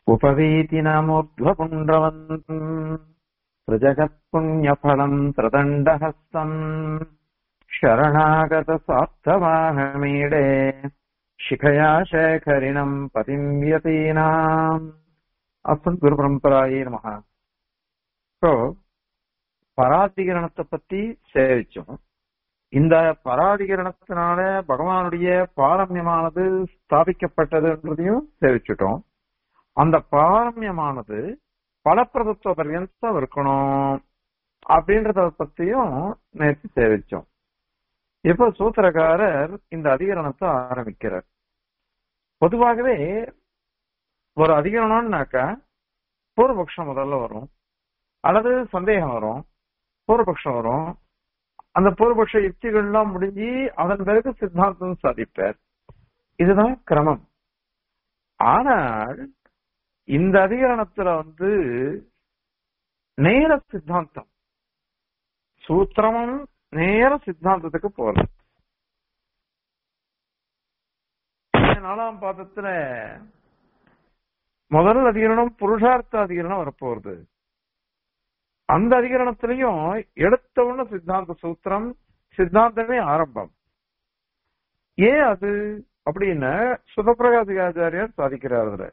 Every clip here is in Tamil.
उपवीतिनामूर्ध्वपुण्ड्रवन्तम् सृजगत्पुण्यफलम् त्रिदण्डहस्तम् शरणागतसार्थवाहमीडे शिखया शेखरिणम् பதிம் யதீனாம் அஸ்மத் குரு பரம்பராயே நமக இப்போ பராதிகரணத்தை பத்தி சேவிச்சோம் இந்த பராதிகரணத்தினால பகவானுடைய பாரம்யமானது ஸ்தாபிக்கப்பட்டதுன்றதையும் சேவிச்சுட்டோம் அந்த பாரம்யமானது பலப்பிரதத்துவ பர்யந்தம் இருக்கணும் அப்படின்றத பத்தியும் நேற்று சேவிச்சோம் இப்ப சூத்திரக்காரர் இந்த அதிகரணத்தை ஆரம்பிக்கிறார் பொதுவாகவே ஒரு அதிகரணம்னாக்கா பூர்வபக்ஷம் முதல்ல வரும் அல்லது சந்தேகம் வரும் பூர்வபக்ஷம் வரும் அந்த பூர்வபக்ஷ யுக்திகள்லாம் முடிஞ்சு அதன் பிறகு சித்தாந்தம் சாதிப்பார் இதுதான் கிரமம் ஆனால் இந்த அதிகரணத்துல வந்து நேர சித்தாந்தம் சூத்திரமும் நேர சித்தாந்தத்துக்கு போறது நாலாம் பாதத்துல முதல் அதிகரணம் புருஷார்த்த அதிகரணம் வரப்போகுது அந்த அதிகரணத்திலையும் எடுத்த உடனே சித்தாந்த சூத்திரம் சித்தாந்தமே ஆரம்பம் ஏன் அது அப்படின்னு சுதப்பிரகாசிகாச்சாரியர் சாதிக்கிறார் அதுல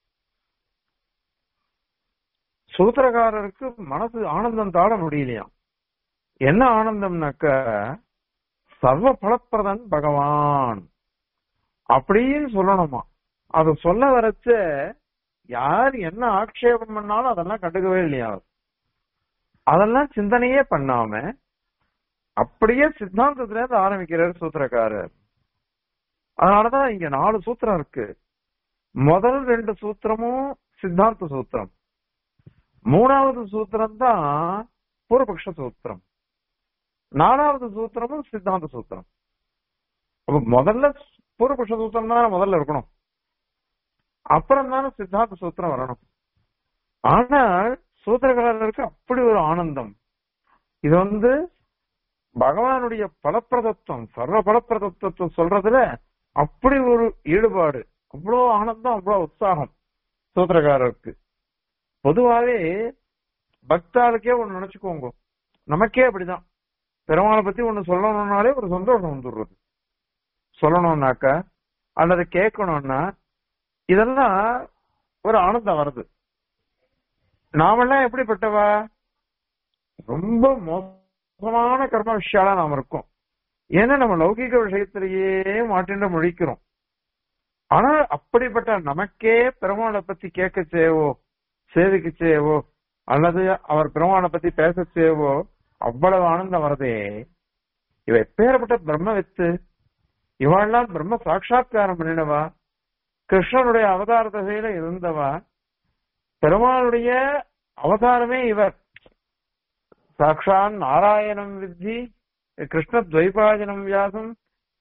சூத்திரக்காரருக்கு மனசு ஆனந்தம் தாழ முடியலையாம் என்ன ஆனந்தம்னாக்க சர்வ பலப்பிரதன் பகவான் அப்படின்னு சொல்லணுமா அத சொல்ல வரச்ச யார் என்ன ஆக்ஷேபம் பண்ணாலும் அதெல்லாம் கண்டுக்கவே இல்லையா அதெல்லாம் சிந்தனையே பண்ணாம அப்படியே சித்தாந்தத்துல இருந்து ஆரம்பிக்கிறார் சூத்திரக்காரர் அதனாலதான் இங்க நாலு சூத்திரம் இருக்கு முதல் ரெண்டு சூத்திரமும் சித்தாந்த சூத்திரம் மூணாவது சூத்திரம் தான் பூர்வபக்ஷ சூத்திரம் நாலாவது சூத்திரமும் சித்தாந்த சூத்திரம் அப்ப முதல்ல பூர்வபக்ஷ சூத்திரம் தான் முதல்ல இருக்கணும் அப்புறம் தானே சித்தாந்த சூத்திரம் வரணும் ஆனால் சூத்திரகாரருக்கு அப்படி ஒரு ஆனந்தம் இது வந்து பகவானுடைய பலப்பிரதத்துவம் சர்வ பலப்பிரதத்துவத்தை சொல்றதுல அப்படி ஒரு ஈடுபாடு அவ்வளோ ஆனந்தம் அவ்வளோ உற்சாகம் சூத்திரக்காரருக்கு பொதுவாவே பக்தாளுக்கே ஒண்ணு நினைச்சுக்கோங்க நமக்கே அப்படிதான் பெருமாளை பத்தி ஒண்ணு சொல்லணும்னாலே ஒரு சந்தோஷம் வந்துடுறது சொல்லணும்னாக்கா அல்லது கேட்கணும்னா இதெல்லாம் ஒரு ஆனந்தம் வருது நாமெல்லாம் எப்படிப்பட்டவா ரொம்ப மோசமான கர்ம விஷயாலா நாம இருக்கோம் ஏன்னா நம்ம லௌகிக விஷயத்திலேயே மாட்டின்ற முழிக்கிறோம் ஆனா அப்படிப்பட்ட நமக்கே பெருமாளை பத்தி கேட்க செய்வோ சேவிக்க செய்வோ அல்லது அவர் பெருமாளை பத்தி பேச செய்வோ அவ்வளவு ஆனந்தம் வருதே இவ எப்பேற்பட்ட பிரம்ம வித்து இவாள்லாம் பிரம்ம சாட்சா்காரம் பண்ணினவா கிருஷ்ணனுடைய அவதார தசையில இருந்தவா பெருமாளுடைய அவதாரமே இவர் சாட்சான் நாராயணம் வித்தி கிருஷ்ண துவைபாஜனம் வியாசம்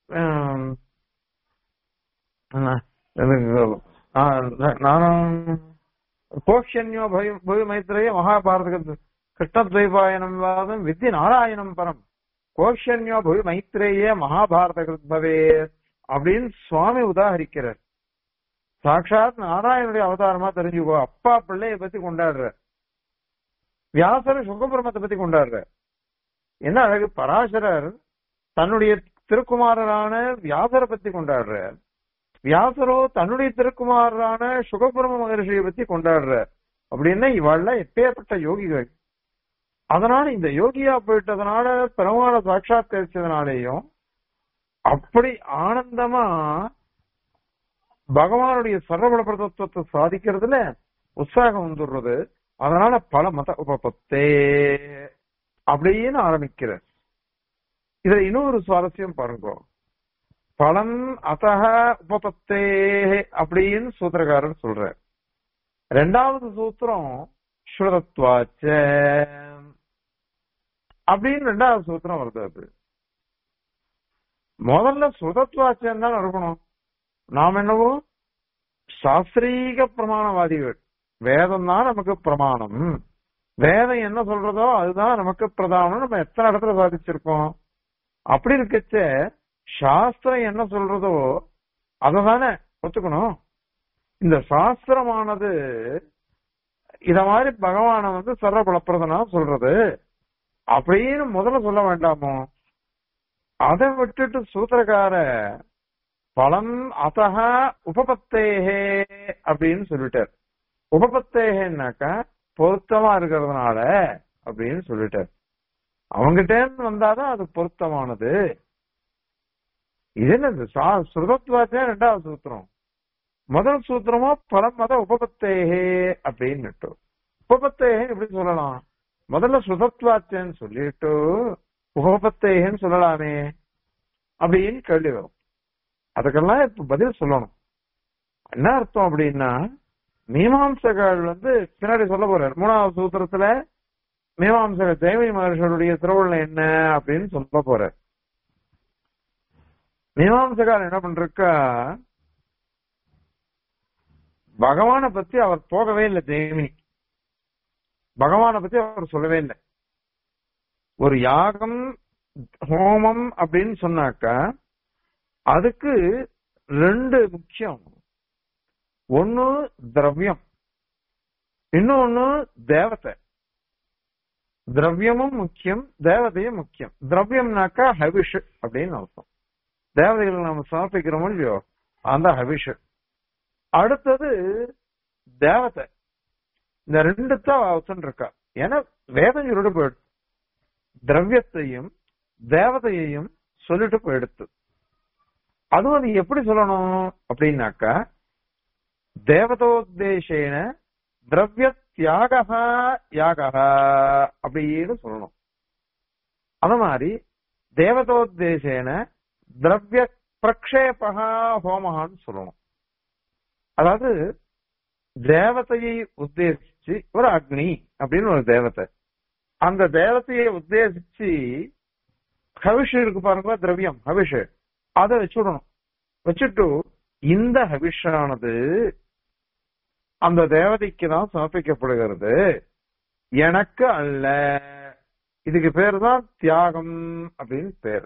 நானும் கோஷன்யோ பவி மைத்ரேய மகாபாரத கிருஷ்ணத்வைபாயனம் வாதம் வித்தி நாராயணம் பரம் கோஷன்யோ பவி மைத்ரேய மகாபாரத கிருத்பவே அப்படின்னு சுவாமி உதாகரிக்கிறார் சாட்சாத் நாராயணனுடைய அவதாரமா தெரிஞ்சுக்கோ அப்பா பிள்ளைய பத்தி கொண்டாடுற வியாசர் சுகபிரமத்தை பத்தி கொண்டாடுற என்ன அழகு பராசரர் தன்னுடைய திருக்குமாரரான வியாசரை பத்தி கொண்டாடுற வியாசரோ தன்னுடைய திருக்குமாரரான சுகபிரம மகர்ஷியை பத்தி கொண்டாடுற அப்படின்னா இவாள்லாம் எப்பேற்பட்ட யோகிகள் அதனால இந்த யோகியா போயிட்டதுனால பெருமான சாட்சாத்கரிச்சதுனாலேயும் அப்படி ஆனந்தமா பகவானுடைய சர்வபல பிரதத்துவத்தை சாதிக்கிறதுல உற்சாகம் வந்துடுறது அதனால பல மத உபபத்தே அப்படின்னு ஆரம்பிக்கிற இதுல இன்னொரு சுவாரஸ்யம் பாருங்க பலம் அத்தக உபபத்தே அப்படின்னு சூத்திரக்காரர் சொல்ற ரெண்டாவது சூத்திரம் ஸ்ருதத்வாச்ச அப்படின்னு ரெண்டாவது சூத்திரம் வருது அது முதல்ல சுதத்வாச்சம் தான் இருக்கணும் நாம் என்னவோ சாஸ்திரீக பிரமாணவாதிகள் வேதம் தான் நமக்கு பிரமாணம் வேதம் என்ன சொல்றதோ அதுதான் நமக்கு பிரதானம் நம்ம எத்தனை இடத்துல சாதிச்சிருக்கோம் அப்படி இருக்கச்ச சாஸ்திரம் என்ன சொல்றதோ அதை தானே ஒத்துக்கணும் இந்த சாஸ்திரமானது இத மாதிரி பகவான வந்து சர்வபலப்பிரதனா சொல்றது அப்படின்னு முதல்ல சொல்ல வேண்டாமோ அதை விட்டுட்டு சூத்திரக்கார பலம் அத்தக உபபத்தேகே அப்படின்னு சொல்லிட்டார் உபபத்தேகன்னாக்கா பொருத்தமா இருக்கிறதுனால அப்படின்னு சொல்லிட்டார் அவங்கிட்ட இருந்து வந்தாதான் அது பொருத்தமானது இது என்னது சா- சுருதத்வாச்சே ரெண்டாவது சூத்திரம் முதல் சூத்திரமோ பரமத உபபத்தேகே அப்படின்னு உபபத்தேகே எப்படி சொல்லலாம் முதல்ல சுதத்வாச்சேன்னு சொல்லிட்டு உபபத்தேகன்னு சொல்லலாமே அப்படின்னு கேள்வி வரும் அதுக்கெல்லாம் இப்ப பதில் சொல்லணும் என்ன அர்த்தம் அப்படின்னா மீமாம்சகள் வந்து பின்னாடி சொல்ல போறார் மூணாவது சூத்திரத்துல மீமாம்சகர் ஜெயமணி மகர்ஷருடைய திருவுள்ள என்ன அப்படின்னு சொல்ல போறார் மீமாம்சகார் என்ன பண்றக்கா பகவானை பத்தி அவர் போகவே இல்லை ஜெயமினி பகவானை பத்தி அவர் சொல்லவே இல்லை ஒரு யாகம் ஹோமம் அப்படின்னு சொன்னாக்கா அதுக்கு ரெண்டு முக்கியம் ஒன்னு திரவியம் இன்னொன்னு தேவதை திரவியமும் முக்கியம் தேவதையும் முக்கியம் திரவியம்னாக்கா ஹவிஷ் அப்படின்னு அர்த்தம் தேவதைகளை நம்ம சமர்ப்பிக்கிறோமோ இல்லையோ அந்த ஹவிஷ் அடுத்தது தேவதை இந்த ரெண்டு தான் அவசன் இருக்கா ஏன்னா வேதம் இருடு போயிடுச்சு திரவியத்தையும் தேவதையையும் சொல்லிட்டு போயிடுத்து அதுவும் நீ எப்படி சொல்லணும் அப்படின்னாக்கா தேவதோத்தேசேன திரவிய தியாகா யாகா அப்படின்னு சொல்லணும் அது மாதிரி தேவதோத்தேசேன திரவிய பிரக்ஷேபகா ஹோமகான்னு சொல்லணும் அதாவது தேவதையை உத்தேசிச்சு ஒரு அக்னி அப்படின்னு ஒரு தேவதை அந்த தேவதையை உத்தேசிச்சு ஹவிஷ் இருக்கு பாருங்க திரவியம் ஹவிஷ் அதை வச்சுடணும் வச்சுட்டு இந்த ஹவிஷானது அந்த தேவதைக்கு தான் சமர்ப்பிக்கப்படுகிறது எனக்கு அல்ல இதுக்கு பேர் தான் தியாகம் அப்படின்னு பேர்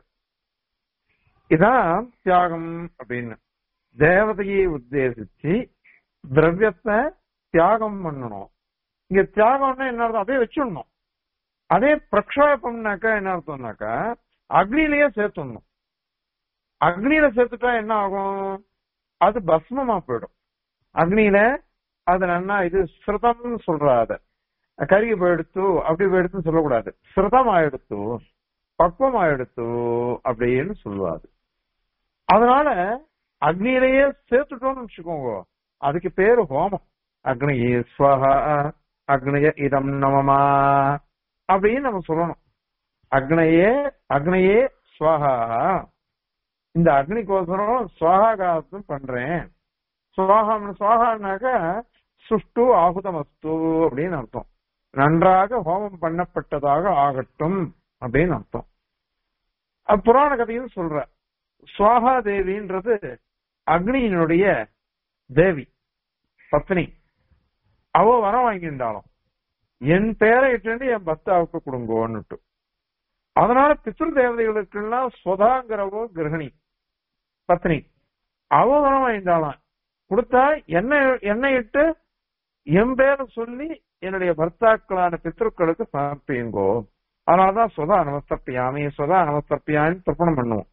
இதான் தியாகம் அப்படின்னு தேவதையை உத்தேசிச்சு திரவியத்தை தியாகம் பண்ணணும் இங்க தியாகம்னா என்ன அர்த்தம் அப்படியே வச்சுடணும் அதே பிரக்ஷேபம்னாக்கா என்ன அர்த்தம்னாக்கா அக்னிலேயே சேர்த்துடணும் அக்னியில சேர்த்துட்டா என்ன ஆகும் அது பஸ்மமா போயிடும் அக்னியில அது நன்னா இது ஸ்ருதம்னு சொல்றா அத கருகி போயிடுத்து அப்படி போயிடுத்துன்னு சொல்லக்கூடாது ஸ்ருதம் ஆயிடுத்து பக்குவம் ஆயிடுத்து அப்படின்னு சொல்லுவாது அதனால அக்னியிலேயே சேர்த்துட்டோம்னு வச்சுக்கோங்க அதுக்கு பேரு ஹோமம் அக்னி ஸ்வஹா அக்னிய இதம் நமமா அப்படின்னு நம்ம சொல்லணும் அக்னையே அக்னையே ஸ்வஹா இந்த அக்னிக்கோசரம் சுவாகாகாரத்தும் பண்றேன் சுவாகம் சுவாகானாக்க சுஷ்டு ஆகுதமஸ்து அப்படின்னு அர்த்தம் நன்றாக ஹோமம் பண்ணப்பட்டதாக ஆகட்டும் அப்படின்னு அர்த்தம் அது புராண கதையும் சொல்ற சுவாகா தேவின்றது அக்னியினுடைய தேவி பத்னி அவ வரம் வாங்கிட்டாலும் என் பேரை இட்டு என் பக்தாவுக்கு கொடுங்கோன்னுட்டு அதனால பித்ரு தேவதைகளுக்கெல்லாம் ஸ்வதாங்கிறவோ கிரகணி பத்னி அவ வரம் வாங்கிட்டாலாம் கொடுத்தா என்ன என்ன இட்டு என் பேரை சொல்லி என்னுடைய பர்த்தாக்களான பித்ருக்களுக்கு சமர்ப்பியுங்கோ அதனாலதான் சுதா நமஸ்தப்பியாமி சுதா நமஸ்தப்பியான்னு தர்ப்பணம் பண்ணுவோம்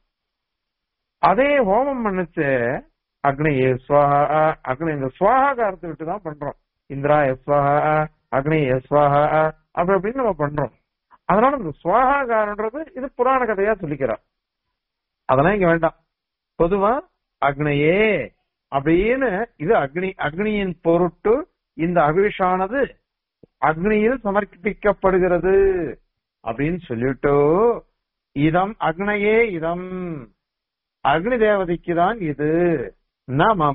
அதே ஹோமம் பண்ணுச்சு அக்னி ஸ்வாஹா அக்னி இந்த ஸ்வாகாரத்தை விட்டு தான் பண்றோம் இந்திரா எஸ்வாஹா அக்னி எஸ்வாஹா அப்படி அப்படின்னு நம்ம பண்றோம் அதனால இந்த சுவாகாரன்றது இது புராண கதையா சொல்லிக்கிறார் அதெல்லாம் இங்க வேண்டாம் பொதுவா அக்னியே அப்படின்னு இது அக்னி அக்னியின் பொருட்டு இந்த அபிஷானது அக்னியில் சமர்ப்பிக்கப்படுகிறது அப்படின்னு சொல்லிட்டு இதம் அக்னையே இதம் அக்னி தேவதைக்கு தான் இது நமம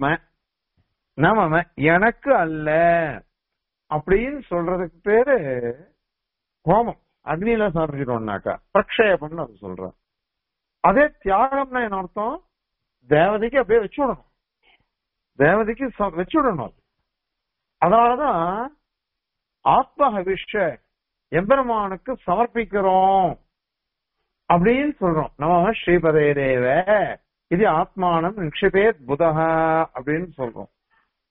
நமம எனக்கு அல்ல அப்படின்னு சொல்றதுக்கு பேரு ஹோமம் அக்னியில சமர்ப்பிக்கிறோம்னாக்கா பிரக்ஷேபம்னு அது சொல்றேன் அதே தியாகம்னா என்ன அர்த்தம் தேவதைக்கு அப்படியே வச்சு விடணும் தேவதைக்கு ச- வச்சு விடணும் அது. அதனாலதான் ஆத்ம ஹவிஷ எம்பெருமானுக்கு சமர்ப்பிக்கிறோம் அப்படின்னு சொல்றோம் நம்ம ஸ்ரீபதே தேவ இது ஆத்மானம் நிக்ஷிபேத் புதஹ அப்படின்னு சொல்றோம்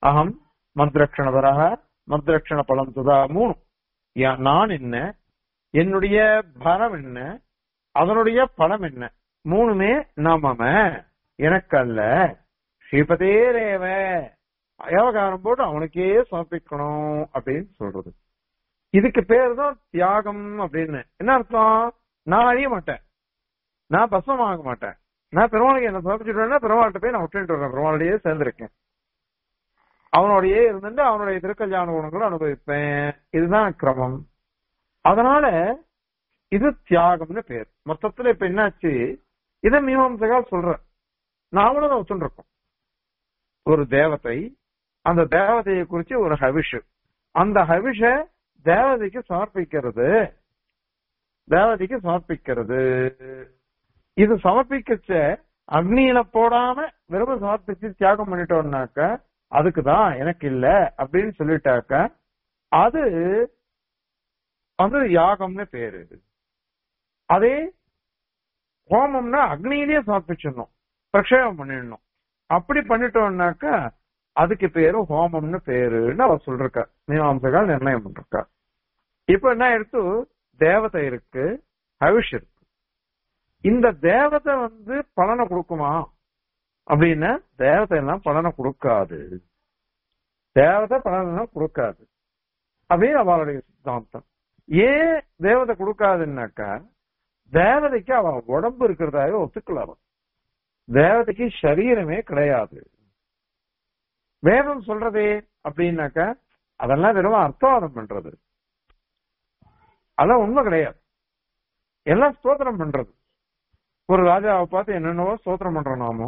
அகம் மத்ரக்ஷணபரக மத்ரக்ஷண பலம் துதா மூணு யா- நான் என்ன என்னுடைய பலம் என்ன அதனுடைய பலம் என்ன மூணுமே நாம எனக்கு அல்ல ஸ்ரீபதேரேவ விவகாரம் போட்டு அவனுக்கே சமர்ப்பிக்கணும் அப்படின்னு சொல்றது இதுக்கு பேர் தான் தியாகம் அப்படின்னு என்ன அர்த்தம் நான் அழிய மாட்டேன் நான் பஸ்மம் ஆக மாட்டேன் நான் பெருமாளுக்கு என்ன சமர்ப்பிச்சுட்டேன்னா பெருமாள்கிட்ட போய் நான் விட்டுட்டு வரேன் பெருமாளுடையே சேர்ந்திருக்கேன் அவனோடயே இருந்துட்டு அவனுடைய திருக்கல்யாண குணங்களை அனுபவிப்பேன் இதுதான் கிரமம் அதனால இது தியாகம்னு பேர் மொத்தத்துல இப்ப என்னாச்சு இதை மீமாம்சகால் சொல்ற நாமளும் அதை ஒத்துருக்கோம் ஒரு தேவதை அந்த தேவதையை குறிச்சு ஒரு ஹவிஷ் அந்த ஹவிஷ தேவதைக்கு சமர்ப்பிக்கிறது தேவதைக்கு சமர்ப்பிக்கிறது இது சமர்ப்பிக்கச்ச அக்னியில போடாம வெறும் சமர்ப்பிச்சு தியாகம் பண்ணிட்டோம்னாக்க அதுக்குதான் எனக்கு இல்ல அப்படின்னு சொல்லிட்டாக்க அது வந்து யாகம்னு பேரு அதே ஹோமம்னா அக்னியிலேயே சமர்ப்பிச்சிடணும் பிரக்ஷேபம் பண்ணிடணும் அப்படி பண்ணிட்டோம்னாக்க அதுக்கு பேரு ஹோமம்னு பேருன்னு அவர் சொல்றா மீமாம்சகால் நிர்ணயம் பண்றா இப்ப என்ன எடுத்து தேவதை இருக்கு ஹவிஷ் இருக்கு இந்த தேவதை வந்து பலனை கொடுக்குமா அப்படின்னா தேவதை எல்லாம் பலனை கொடுக்காது தேவதை பலனை எல்லாம் கொடுக்காது அப்படின்னு அவளுடைய சித்தாந்தம் ஏன் தேவதை கொடுக்காதுன்னாக்கா தேவதைக்கு அவ உடம்பு இருக்கிறதாவே ஒத்துக்கல அவ தேவதைக்கு சரீரமே கிடையாது வேதம் சொல்றதே அப்படின்னாக்கா அதெல்லாம் வெறும் அர்த்தவாதம் பண்றது அதெல்லாம் உண்மை கிடையாது எல்லாம் ஸ்தோத்திரம் பண்றது ஒரு ராஜாவை பார்த்து என்னென்னவோ ஸ்தோத்திரம் பண்றோம் நாமோ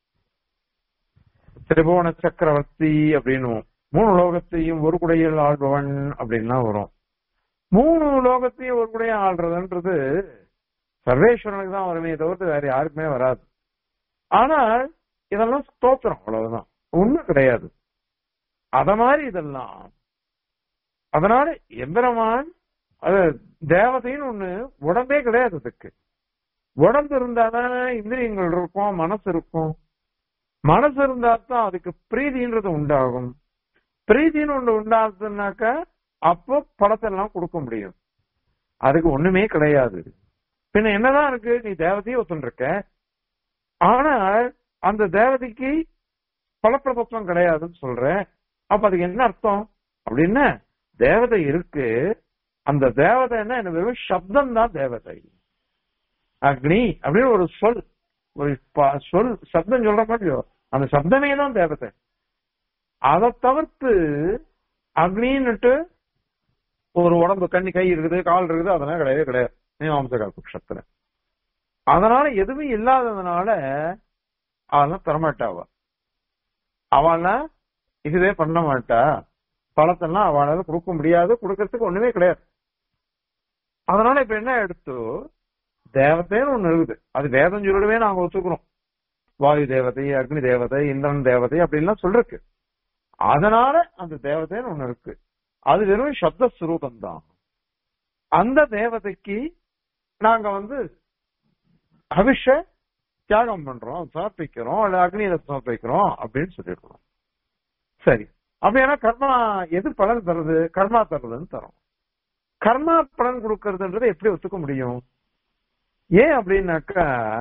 திரிபுவன சக்கரவர்த்தி அப்படின்னு மூணு லோகத்தையும் ஒரு குடையில் ஆள்பவன் அப்படின்லாம் வரும் மூணு லோகத்தையும் ஒரு குடையா ஆள்றதுன்றது சர்வேஸ்வரனுக்கு தான் வருமே தவிர்த்து வேற யாருக்குமே வராது ஆனால் இதெல்லாம் ஸ்தோத்திரம் அவ்வளவுதான் உண்மை கிடையாது அத மாதிரி இதெல்லாம் அதனால எம்பெருமான் அது தேவதைன்னு ஒண்ணு உடம்பே கிடையாது அதுக்கு உடம்பு இருந்தாதான் இந்திரியங்கள் இருக்கும் மனசு இருக்கும் மனசு இருந்தா தான் அதுக்கு பிரீதின்றது உண்டாகும் பிரீதின்னு ஒண்ணு உண்டாகுதுன்னாக்க அப்போ படத்தெல்லாம் கொடுக்க முடியும் அதுக்கு ஒண்ணுமே கிடையாது பின்ன என்னதான் இருக்கு நீ தேவதையை ஒத்துருக்க ஆனால் அந்த தேவதைக்கு பலப்பிரபத்துவம் கிடையாதுன்னு சொல்ற அப்ப அதுக்கு என்ன அர்த்தம் அப்படின்னா தேவதை இருக்கு அந்த தேவதைன்னா என்ன வெறும் சப்தம் தான் தேவதை அக்னி அப்படின்னு ஒரு சொல் ஒரு ப- சொல் சப்தம் சொல்ற மாதிரியோ அந்த சப்தமே தான் தேவதை அதை தவிர்த்து அக்னின்னுட்டு ஒரு உடம்பு கண்ணி கை இருக்குது கால் இருக்குது அதெல்லாம் கிடையவே கிடையாது மீமாம்சகா பட்சத்துல அதனால எதுவுமே இல்லாததுனால அவெல்லாம் தரமாட்டாவ அவெல்லாம் இதுவே பண்ண மாட்டா பழத்தெல்லாம் அவளால கொடுக்க முடியாது கொடுக்கறதுக்கு ஒண்ணுமே கிடையாது அதனால இப்ப என்ன எடுத்து தேவதைன்னு ஒண்ணு இருக்குது அது வேதம் சொல்லவே நாங்க ஒத்துக்கிறோம் வாயு தேவதை அக்னி தேவதை இந்திரன் தேவதை அப்படின்லாம் சொல்றக்கு அதனால அந்த தேவதைன்னு ஒண்ணு இருக்கு அது வெறும் சப்த சுரூபம் தான் அந்த தேவதைக்கு நாங்க வந்து அபிஷ தியாகம் பண்றோம் சமர்ப்பிக்கிறோம் அல்ல அக்னியில சமர்ப்பிக்கிறோம் அப்படின்னு சொல்லிடுறோம் சரி அப்படின்னா கர்மா எது பலன் தருது கர்மா தருதுன்னு தரும் கர்மா பலன் கொடுக்கறதுன்றதை எப்படி ஒத்துக்க முடியும் ஏன் அப்படின்னாக்கா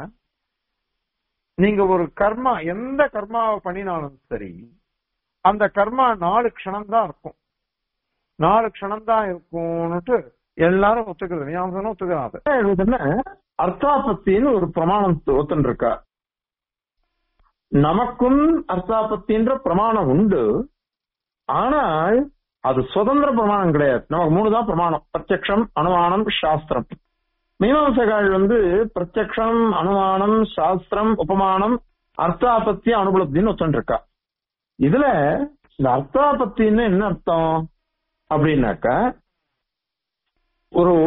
நீங்க ஒரு கர்மா எந்த கர்மாவை பண்ணினாலும் சரி அந்த கர்மா நாலு க்ஷணம் தான் இருக்கும் நாலு க்ஷணம் தான் இருக்கும்னுட்டு எல்லாரும் ஒத்துக்கிறது ஞாபகம் ஒத்துக்கிறாங்க அர்த்தாபத்தின்னு ஒரு பிரமாணம் ஒத்துன்னு இருக்கா நமக்கும் அர்த்தாபத்தின்ற பிரமாணம் உண்டு ஆனால் அது சுதந்திர பிரமாணம் கிடையாது நமக்கு மூணு தான் பிரமாணம் பிரத்யக்ஷம் அனுமானம் சாஸ்திரம் மீமாம்சகால் வந்து பிரத்யக்ஷம் அனுமானம் சாஸ்திரம் உபமானம் அர்த்தாபத்தி அனுபலப்தின்னு ஒத்துன்னு இருக்கா இதுல இந்த அர்த்தாபத்தின்னு என்ன அர்த்தம் அப்படின்னாக்கா ஒரு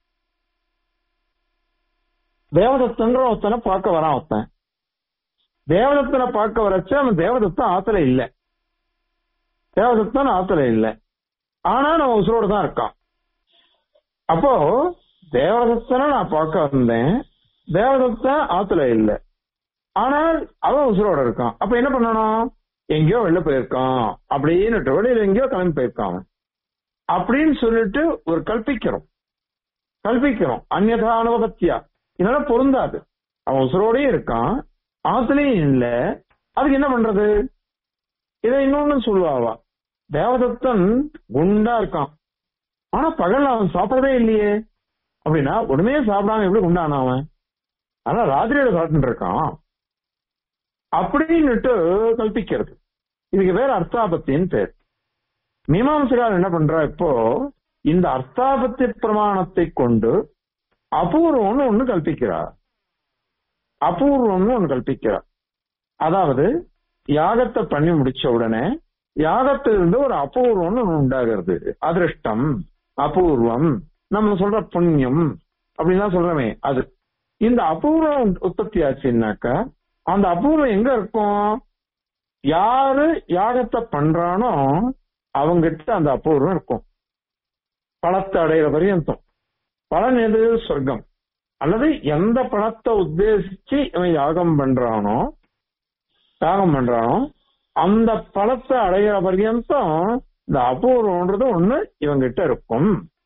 தேவதத்தன்ற ஒருத்தனை பார்க்க வரான் ஒருத்தன் தேவதத்தனை பார்க்க வரச்ச அவன் தேவதத்தன் ஆத்துல இல்ல தேவதத்தன் ஆத்துல இல்ல ஆனா நம்ம உசுரோடு தான் இருக்கான் அப்போ தேவதத்தனை நான் பார்க்க வந்தேன் தேவதத்தன் ஆத்துல இல்ல ஆனால் அவன் உசுரோட இருக்கான் அப்ப என்ன பண்ணணும் எங்கேயோ வெளில போயிருக்கான் அப்படின்னு வெளியில எங்கேயோ கிளம்பி போயிருக்கான் அவன். அப்படின்னு சொல்லிட்டு ஒரு கல்பிக்கிறோம் கல்பிக்கிறோம் அந்நதா அனுபவத்தியா இதனால பொருந்தாது அவன் உசுரோடயே இருக்கான் ஆத்துலயும் இல்ல அதுக்கு என்ன பண்றது இதை இன்னொன்னு சொல்லுவாவா தேவதத்தன் குண்டா இருக்கான் ஆனா பகல்ல அவன் சாப்பிடவே இல்லையே அப்படின்னா உடனே சாப்பிடாம எப்படி குண்டானா அவன் ஆனா ராத்திரியில சாப்பிட்டு இருக்கான் அப்படின்னுட்டு கல்பிக்கிறது இதுக்கு வேற அர்த்தாபத்தின்னு பேர் மீமாம்சகார் என்ன பண்றா இப்போ இந்த அர்த்தாபத்தி பிரமாணத்தை கொண்டு அபூர்வம்னு ஒண்ணு கல்பிக்கிறார் அபூர்வம்னு ஒண்ணு கல்பிக்கிறார் அதாவது யாகத்தை பண்ணி முடிச்ச உடனே யாகத்திலிருந்து ஒரு அபூர்வம்னு ஒண்ணு உண்டாகிறது அதிருஷ்டம் அபூர்வம் நம்ம சொல்ற புண்ணியம் அப்படின்லாம் சொல்றோமே அது இந்த அபூர்வம் உற்பத்தி ஆச்சுன்னாக்கா அந்த அபூர்வம் எங்க இருக்கும் யாரு யாகத்தை பண்றானோ அவங்கிட்ட அந்த அபூர்வம் இருக்கும் பணத்தை அடையிற பரியந்தம் பலன் எது சொர்க்கம் அல்லது எந்த பணத்தை உத்தேசிச்சு இவன் யாகம் பண்றானோ யாகம் பண்றானோ அந்த பழத்தை அடையிற பர்யந்தம் இந்த அபூர்வம்ன்றது ஒண்ணு இவங்கிட்ட இருக்கும்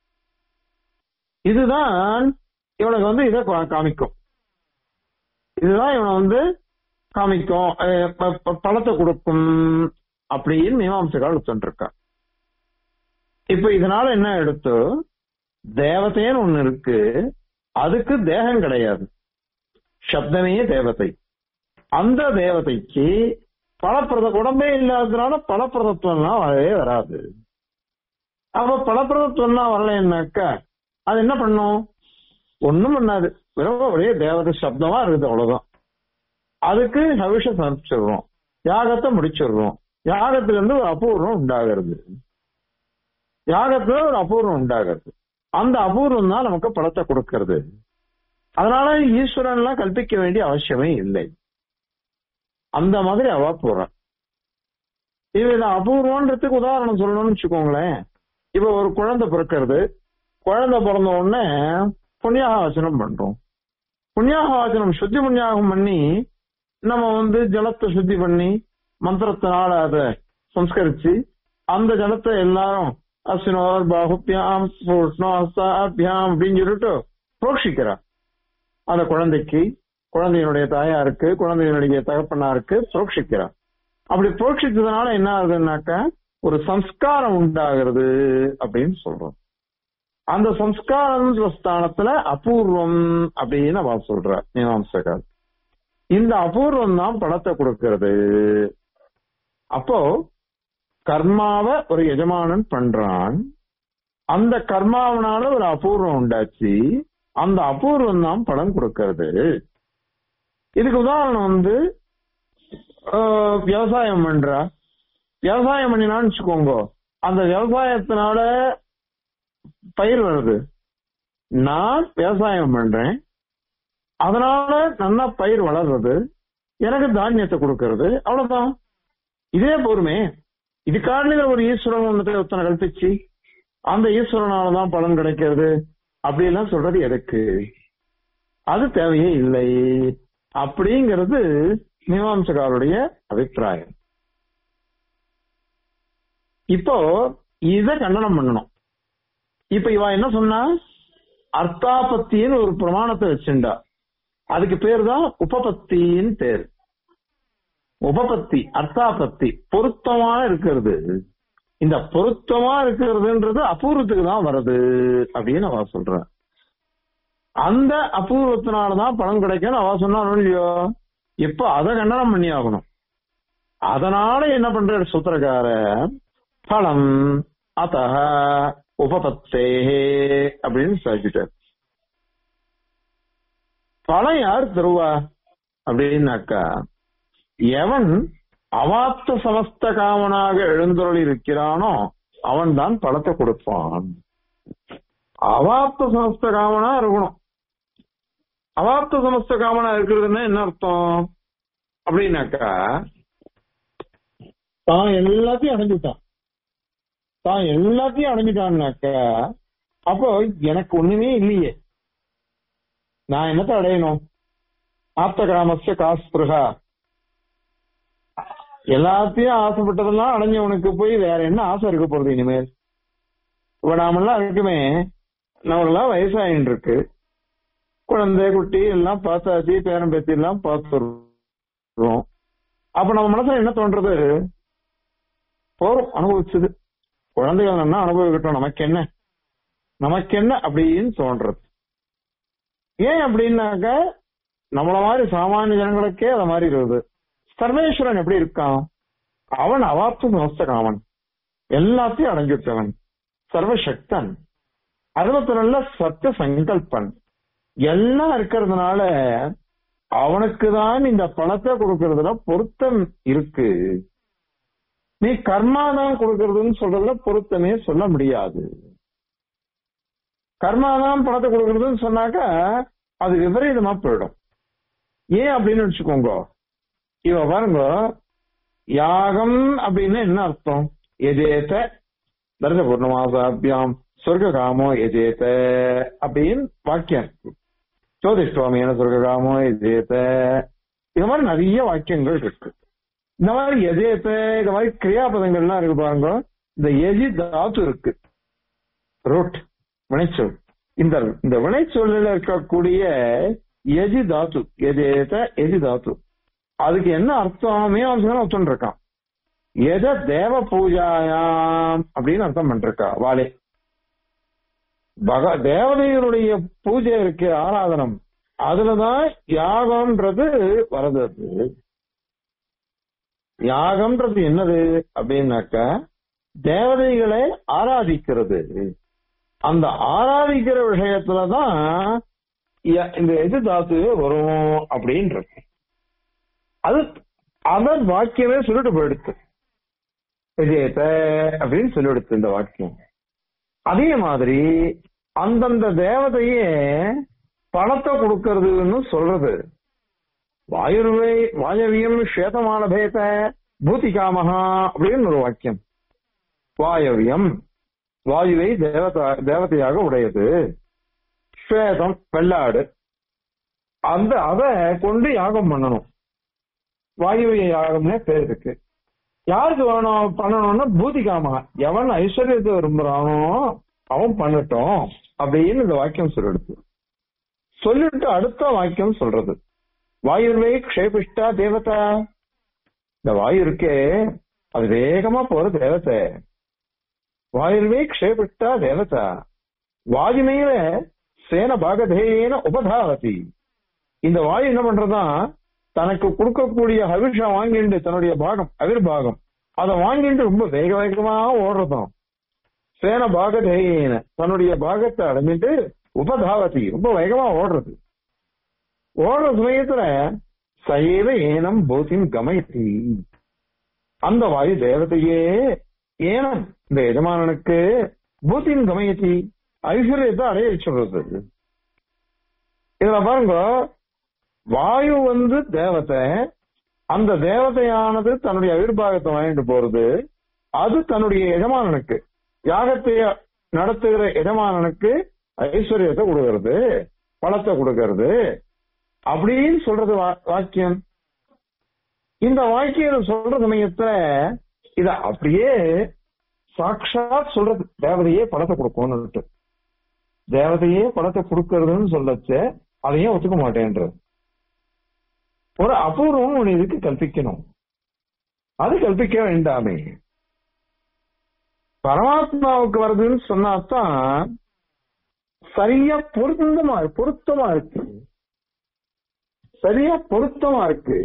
இதுதான் இவனுக்கு வந்து இதை கா- காமிக்கும் இதுதான் இவனை வந்து காமிக்கும் அஹ் ப- ப- பழத்தை கொடுக்கும் அப்படின்னு மீமாம்சகால் எடுத்துருக்கா இப்ப இதனால என்ன எடுத்து தேவதைன்னு ஒண்ணு இருக்கு அதுக்கு தேகம் கிடையாது சப்தமே தேவதை அந்த தேவதைக்கு பலப்பிரத உடம்பே இல்லாததுனால பலப்பிரதத்துவம்லாம் வரவே வராது அப்ப பலப்பிரதத்துவம்லாம் வரலைன்னாக்கா அது என்ன பண்ணும் ஒண்ணும் பண்ணாது வெறும் ஒரே தேவதை சப்தமா இருக்குது அவ்வளவுதான் அதுக்கு ஹவிஷ சமைச்சிடுறோம் யாகத்தை முடிச்சிடுறோம் யாகத்துல இருந்து ஒரு அபூர்வம் உண்டாகிறது யாகத்துல ஒரு அபூர்வம் உண்டாகிறது அந்த அபூர்வம் தான் நமக்கு பலத்தை கொடுக்கிறது அதனால ஈஸ்வரன் எல்லாம் கல்பிக்க வேண்டிய அவசியமே இல்லை அந்த மாதிரி அவ போறான் இதுல அபூர்வன்றதுக்கு உதாரணம் சொல்லணும்னு வச்சுக்கோங்களேன் இப்ப ஒரு குழந்தை பிறக்கிறது குழந்தை பிறந்த உடனே புண்ணியாகாவச்சனம் பண்றோம் புண்ணியாகாவச்சனம் சுத்தி புண்ணியாகம் பண்ணி நம்ம வந்து ஜலத்தை சுத்தி பண்ணி மந்திரத்தினால அதை சம்ஸ்கரிச்சு அந்த ஜலத்தை எல்லாரும் அஸ்வினோர் பாகுபியாம் பூஷ்ணோ ஹஸ்தாபியாம் அப்படின்னு சொல்லிட்டு புரோஷிக்கிறா அந்த குழந்தைக்கு குழந்தையினுடைய தாயாருக்கு குழந்தையினுடைய தகப்பனாருக்கு புரோஷிக்கிறா அப்படி புரோஷித்ததுனால என்ன ஆகுதுன்னாக்கா ஒரு சம்ஸ்காரம் உண்டாகிறது அப்படின்னு சொல்றோம் அந்த சம்ஸ்காரம் ஸ்தானத்துல அபூர்வம் அப்படின்னு அவ சொல்ற மீமாம்சகர் இந்த அபூர்வம் தான் படத்தை கொடுக்கிறது அப்போ கர்மாவை ஒரு எஜமானன் பண்றான் அந்த கர்மாவனால ஒரு அபூர்வம் உண்டாச்சு அந்த அபூர்வம் தான் படம் கொடுக்கிறது இதுக்கு உதாரணம் வந்து ஆஹ், விவசாயம் பண்றா விவசாயம் பண்ணினான்னு வச்சுக்கோங்க அந்த விவசாயத்தினால பயிர் வருது நான் விவசாயம் பண்றேன் அதனால நல்லா பயிர் வளர்றது எனக்கு தானியத்தை கொடுக்கறது அவ்வளவுதான் இதே போருமே இதுக்காக ஒரு ஈஸ்வரன் வந்துட்டு ஒருத்தனை கல்பிச்சு அந்த ஈஸ்வரனாலதான் பலன் கிடைக்கிறது அப்படி எல்லாம் சொல்றது எதுக்கு அது தேவையே இல்லை அப்படிங்கிறது மீமாம்சகாருடைய அபிப்பிராயம் இப்போ இத கண்டனம் பண்ணணும் இப்ப இவ என்ன சொன்னா அர்த்தாபத்தின்னு ஒரு பிரமாணத்தை வச்சுண்டா அதுக்கு பேர் தான் உபபத்தின்னு பேர் உபபத்தி அர்த்தாபத்தி பொருத்தமா இருக்கிறது இந்த பொருத்தமா இருக்கிறதுன்றது அபூர்வத்துக்கு தான் வருது அப்படின்னு அவ சொல்ற அந்த அபூர்வத்தினாலதான் பணம் கிடைக்கும் அவ சொன்னாலும் இல்லையோ இப்ப அதை கண்டனம் பண்ணி ஆகணும் அதனால என்ன பண்ற சூத்திரக்கார பலம் அத உபபத்தே அப்படின்னு சொல்லிட்டார் பழம் யார் தருவா அப்படின்னாக்கா எவன் அவாப்த சமஸ்த காமனாக எழுந்தருள் இருக்கிறானோ அவன் தான் பழத்தை கொடுப்பான் அவாப்த சமஸ்த காமனா இருக்கணும் அவாப்த சமஸ்த காமனா இருக்கிறதுன்னா என்ன அர்த்தம் அப்படின்னாக்கா தான் எல்லாத்தையும் அடைஞ்சுட்டான் தான் எல்லாத்தையும் அடைஞ்சிட்டான்னாக்கா அப்போ எனக்கு ஒண்ணுமே இல்லையே நான் என்னத்த அடையணும் ஆப்த கிராமஸ்ய காஸ்பிருகா எல்லாத்தையும் ஆசைப்பட்டதெல்லாம் அடைஞ்சவனுக்கு போய் வேற என்ன ஆசை இருக்க போறது இனிமேல் இப்ப நாமெல்லாம் இருக்குமே நம்மளெல்லாம் வயசாயின்னு இருக்கு குழந்தை குட்டி எல்லாம் பார்த்தாச்சு பேரன் பேத்தி எல்லாம் பார்த்துருவோம் அப்ப நம்ம மனசுல என்ன தோன்றது போறோம் அனுபவிச்சது குழந்தைகள் என்ன அனுபவிக்கட்டும் நமக்கு என்ன நமக்கு என்ன அப்படின்னு தோன்றது ஏன் அப்படின்னாக்க நம்மள மாதிரி சாமானிய ஜனங்களுக்கே அத மாதிரி இருக்குது சர்வேஸ்வரன் எப்படி இருக்கான் அவன் அவாப்து மஸ்தகாமன் எல்லாத்தையும் அடைஞ்சிட்டவன் சர்வசக்தன் அறுபத்தி நல்ல சத்திய சங்கல்பன் எல்லாம் இருக்கிறதுனால அவனுக்கு தான் இந்த பணத்தை கொடுக்கறதுல பொருத்தம் இருக்கு நீ கர்மா தான் கொடுக்கறதுன்னு சொல்றதுல பொருத்தமே சொல்ல முடியாது கர்மா தான் பணத்தை கொடுக்கறதுன்னு சொன்னாக்க அது விபரீதமா போயிடும் ஏன் அப்படின்னு வச்சுக்கோங்க இவ பாருங்க யாகம் அப்படின்னு என்ன அர்த்தம் எதேத்த தர்ச பூர்ணமாசாபியாம் சொர்க்க காமோ எதேத்த அப்படின்னு வாக்கியம் ஜோதிஷ்வாமியான சொர்க்க காமோ எதேத்த இது மாதிரி நிறைய வாக்கியங்கள் இருக்கு இந்த மாதிரி எதேத்த இந்த மாதிரி கிரியாபதங்கள்லாம் இருக்கு பாருங்க இந்த எஜி தாத்து இருக்கு ரூட் வினைச்சொல் இந்த இந்த வினைச்சொல்லில் இருக்கக்கூடிய எஜி தாத்து எதேத்த எஜி தாத்து அதுக்கு என்ன அர்த்தம் மீமாம்சம் அர்த்தம் இருக்கான் எத தேவ பூஜாயாம் அப்படின்னு அர்த்தம் பண்ணிருக்கா வாலே பக தேவதைகளுடைய பூஜை இருக்கு ஆராதனம் அதுலதான் யாகம்ன்றது வருது அது யாகம்ன்றது என்னது அப்படின்னாக்க தேவதைகளை ஆராதிக்கிறது அந்த ஆராதிக்கிற விஷயத்துலதான் ய- இந்த எது தாத்து வரும் அப்படின்றது அது அதன் வாக்கியமே சொல்லிட்டு போயிடுத்து விஜயத்த அப்படின்னு சொல்லிடுத்து இந்த வாக்கியம் அதே மாதிரி அந்தந்த தேவதையே பணத்தை கொடுக்கறதுன்னு சொல்றது வாயுர்வை வாயவியம் ஸ்வேதமான பேத பூதிகாமகா அப்படின்னு ஒரு வாக்கியம் வாயவியம் வாயுவை தேவதா தேவதையாக உடையது ஸ்வேதம் வெள்ளாடு அந்த அத கொண்டு யாகம் பண்ணணும் வாயுவை யாகம்னே பேர் இருக்கு யாருக்கு வேணும் பண்ணணும்னா பூதிகாமா எவன் ஐஸ்வர்யத்தை விரும்புறானோ அவன் பண்ணட்டும் அப்படின்னு இந்த வாக்கியம் சொல்லிடுது சொல்லிட்டு அடுத்த வாக்கியம் சொல்றது வாயுர்வை க்ஷேபிஷ்டா தேவதா இந்த வாயு இருக்கே அது வேகமா போற தேவதை வாயுர்வை க்ஷேபிஷ்டா தேவதா வாயு மேல சேன பாகதேயேன உபதாவதி இந்த வாயு என்ன பண்றதா தனக்கு கொடுக்கக்கூடிய ஹவிஷம் வாங்கிட்டு தன்னுடைய பாகம் அவிர்பாகம் அதை வாங்கிட்டு ரொம்ப வேக வேகமா ஓடுறதாம் சேன பாகதேயேன தன்னுடைய பாகத்தை அடைஞ்சிட்டு உபதாவதி ரொம்ப வேகமா ஓடுறது ஓடுற சமயத்துல சைவ ஏனம் பூத்தின் கமயத்தி அந்த வாயு தேவதையே ஏனம் இந்த எஜமானனுக்கு பூத்தின் கமயத்தி ஐஸ்வர்யத்தை அடைய சொல்றது இதுல பாருங்க வாயு வந்து தேவதை அந்த தேவதையானது தன்னுடைய அவிர்பாகத்தை வாங்கிட்டு போறது அது தன்னுடைய எஜமானனுக்கு யாகத்தை நடத்துகிற எஜமானனுக்கு ஐஸ்வர்யத்தை கொடுக்கறது பணத்தை கொடுக்கறது அப்படின்னு சொல்றது வா- வாக்கியம் இந்த வாக்கியம் சொல்ற சமயத்துல இத அப்படியே சாட்சாத் சொல்றது தேவதையே பணத்தை கொடுக்கணும்னு தேவதையே பணத்தை கொடுக்கறதுன்னு சொல்லச்சு அதையும் ஒத்துக்க மாட்டேன்றது ஒரு அபூர்வம் ஒண்ணு இதுக்கு கல்பிக்கணும் அது கல்பிக்க வேண்டாமே பரமாத்மாவுக்கு வருதுன்னு சொன்னாதான் சரியா பொருத்தமா பொருத்தமா இருக்கு சரியா பொருத்தமா இருக்கு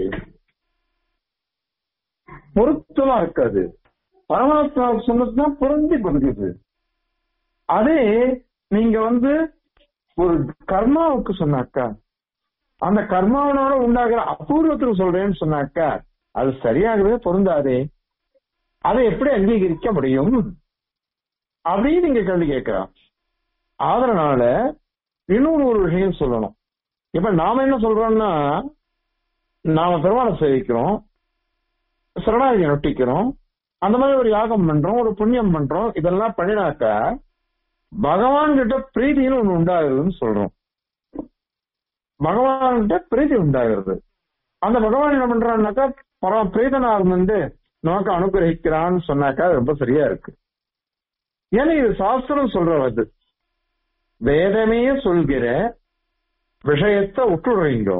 பொருத்தமா இருக்காது பரமாத்மாவுக்கு சொன்னதுதான் பொருந்தி கொடுக்குது அதே நீங்க வந்து ஒரு கர்மாவுக்கு சொன்னாக்கா அந்த கர்மாவனோட உண்டாகிற அபூர்வத்துக்கு சொல்றேன்னு சொன்னாக்கா அது சரியாகவே பொருந்தாதே அதை எப்படி அங்கீகரிக்க முடியும் அப்படின்னு நீங்க கேள்வி கேட்கலாம் அதனால இன்னொரு ஒரு விஷயம் சொல்லணும் இப்ப நாம என்ன சொல்றோம்னா நாம பெருமாளை சேவிக்கிறோம் சரணாகியை நொட்டிக்கிறோம் அந்த மாதிரி ஒரு யாகம் பண்றோம் ஒரு புண்ணியம் பண்றோம் இதெல்லாம் பண்ணினாக்கா பகவான் கிட்ட பிரீதின்னு ஒண்ணு உண்டாகுதுன்னு சொல்றோம் பகவான் கிட்ட பிரீதி உண்டாகிறது அந்த பகவான் என்ன பண்றான்னாக்கா பரம பிரீதனா இருந்து நமக்கு அனுகிரகிக்கிறான்னு சொன்னாக்கா அது ரொம்ப சரியா இருக்கு ஏன்னா இது சாஸ்திரம் சொல்றது வேதமே சொல்கிற விஷயத்தை விட்டுடுறீங்க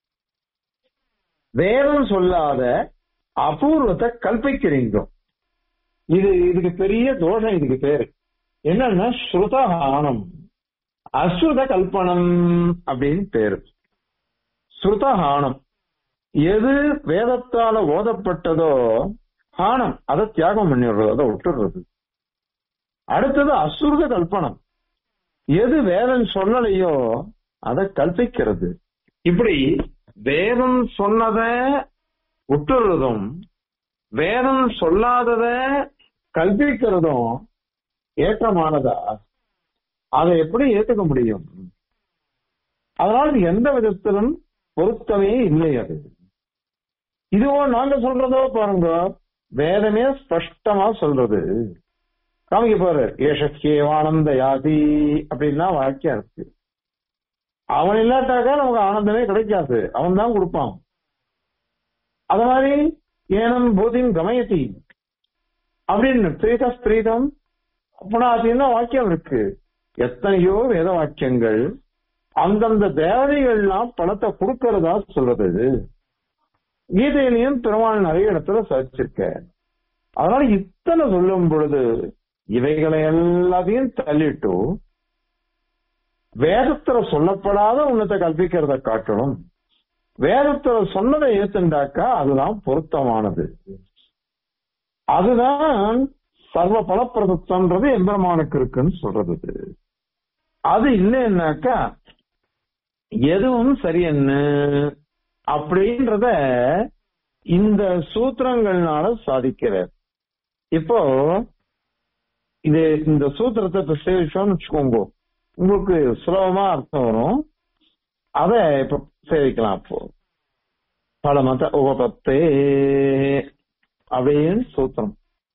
வேதம் சொல்லாத அபூர்வத்தை கல்பிக்கிறீங்க இது இதுக்கு பெரிய தோஷம் இதுக்கு பேரு என்னன்னா ஸ்ருதஹானம் அஸ்ருத கல்பனம் அப்படின்னு பேரு ஸ்ருதஹானம் எது வேதத்தால ஓதப்பட்டதோ ஹானம் அதை தியாகம் பண்ணிடுறது அதை விட்டுடுறது அடுத்தது அசுருத கல்பனம் எது வேதம் சொல்லலையோ அதை கல்பிக்கிறது இப்படி வேதம் சொன்னத விட்டுறதும் வேதம் சொல்லாதத கல்பிக்கிறதும் ஏற்றமானதா அதை எப்படி ஏத்துக்க முடியும் அதனால் எந்த விதத்திலும் பொருத்தமே இல்லை அது இதுவோ நாங்க சொல்றதோ பாருங்க வேதமே ஸ்பஷ்டமா சொல்றது காமிக்க பாரு ஏஷக்கேவானந்த யாதி அப்படின்னா வாக்கியம் இருக்கு அவன் இல்லாட்டாக்கா நமக்கு ஆனந்தமே கிடைக்காது அவன் தான் கொடுப்பான் அத மாதிரி ஏனம் பூதிம் கமயதி அப்படின்னு பிரீத ஸ்திரீதம் புனாதின்னா வாக்கியம் இருக்கு எத்தனையோ வேத வாக்கியங்கள் அந்தந்த தேவதைகள்லாம் பணத்தை கொடுக்கறதா சொல்றது கீதையிலையும் பெருமாள் நிறைய இடத்துல சாதிச்சிருக்க அதனால இத்தனை சொல்லும் பொழுது இவைகளை எல்லாத்தையும் தள்ளிட்டு வேதத்துல சொல்லப்படாத உன்னத்தை கல்பிக்கிறத காட்டணும் வேதத்துல சொன்னதை ஏத்துண்டாக்கா அதுதான் பொருத்தமானது அதுதான் சர்வ பலப்பிரதத்தன்றது எம்பெருமானுக்கு இருக்குன்னு சொல்றது அது இல்லைன்னாக்கா எதுவும் சரி என்ன அப்படின்றத இந்த சூத்திரங்கள்னால சாதிக்கிறார் இப்போ இது இந்த சூத்திரத்தை இப்ப சேவிச்சோம்னு வச்சுக்கோங்க உங்களுக்கு சுலபமா அர்த்தம் வரும் அத இப்ப சேவிக்கலாம் அப்போ பலமத உபபத்தே அப்படின்னு சூத்திரம்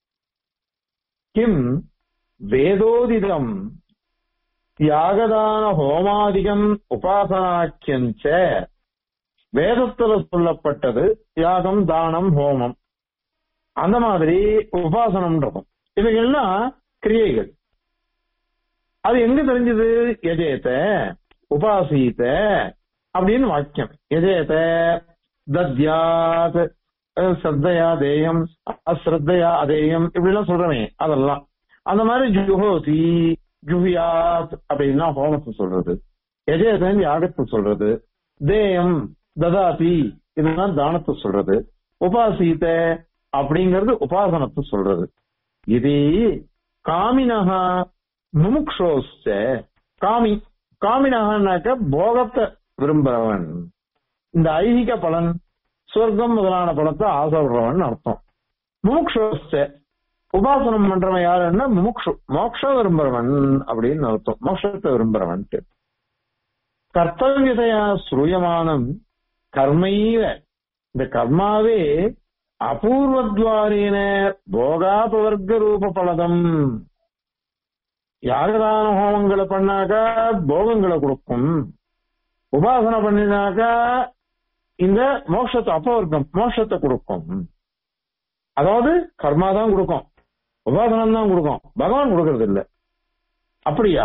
கிம் வேதோதிதம் தியாகதான ஹோமாதிகம் உபாசனாக்கியஞ்ச வேதத்துல சொல்லப்பட்டது தியாகம் தானம் ஹோமம் அந்த மாதிரி உபாசனம் இருக்கும் இவைகள்லாம் கிரியைகள் அது எங்க தெரிஞ்சது எஜேத்த உபாசீத்த அப்படின்னு வாக்கியம் எஜேத்த தத்யாத் ஸ்ரத்தையா தேயம் அஸ்ரத்தையா அதேயம் இப்படி எல்லாம் சொல்றமே அதெல்லாம் அந்த மாதிரி ஜுஹோதி ஜுஹியாத் அப்படின்னா ஹோமத்தை சொல்றது எஜேதன் யாகத்தை சொல்றது தேயம் ததாதி இதெல்லாம் தானத்தை சொல்றது உபாசீத்த அப்படிங்கிறது உபாசனத்தை சொல்றது இது காமினஹா முமுக்ஷோஸ்ச காமி காமினஹான்னாக்க போகத்தை விரும்புறவன் இந்த ஐகிக பலன் சொர்க்கம் முதலான பலத்தை ஆசைப்படுறவன் அர்த்தம் முமுக்ஷோஸ்ச உபாசனம் பண்றவன் யாருன்னா முமுக்ஷு மோக்ஷம் விரும்புறவன் அப்படின்னு அர்த்தம் மோட்சத்தை விரும்புறவன்ட்டு கர்த்தவியதையா ஸ்ரூயமானம் கர்மைவ இந்த கர்மாவே அபூர்வத்வாரேன போகாபவர்க்க ரூப பலதம் யாகதான ஹோமங்களை பண்ணாக்கா போகங்களை கொடுக்கும் உபாசனை பண்ணினாக்கா இந்த மோட்சத்தை அப்பவர்க்கம் மோட்சத்தை கொடுக்கும் அதாவது கர்மா தான் கொடுக்கும் உபாசனம் தான் கொடுக்கும் பகவான் கொடுக்கறது இல்ல அப்படியா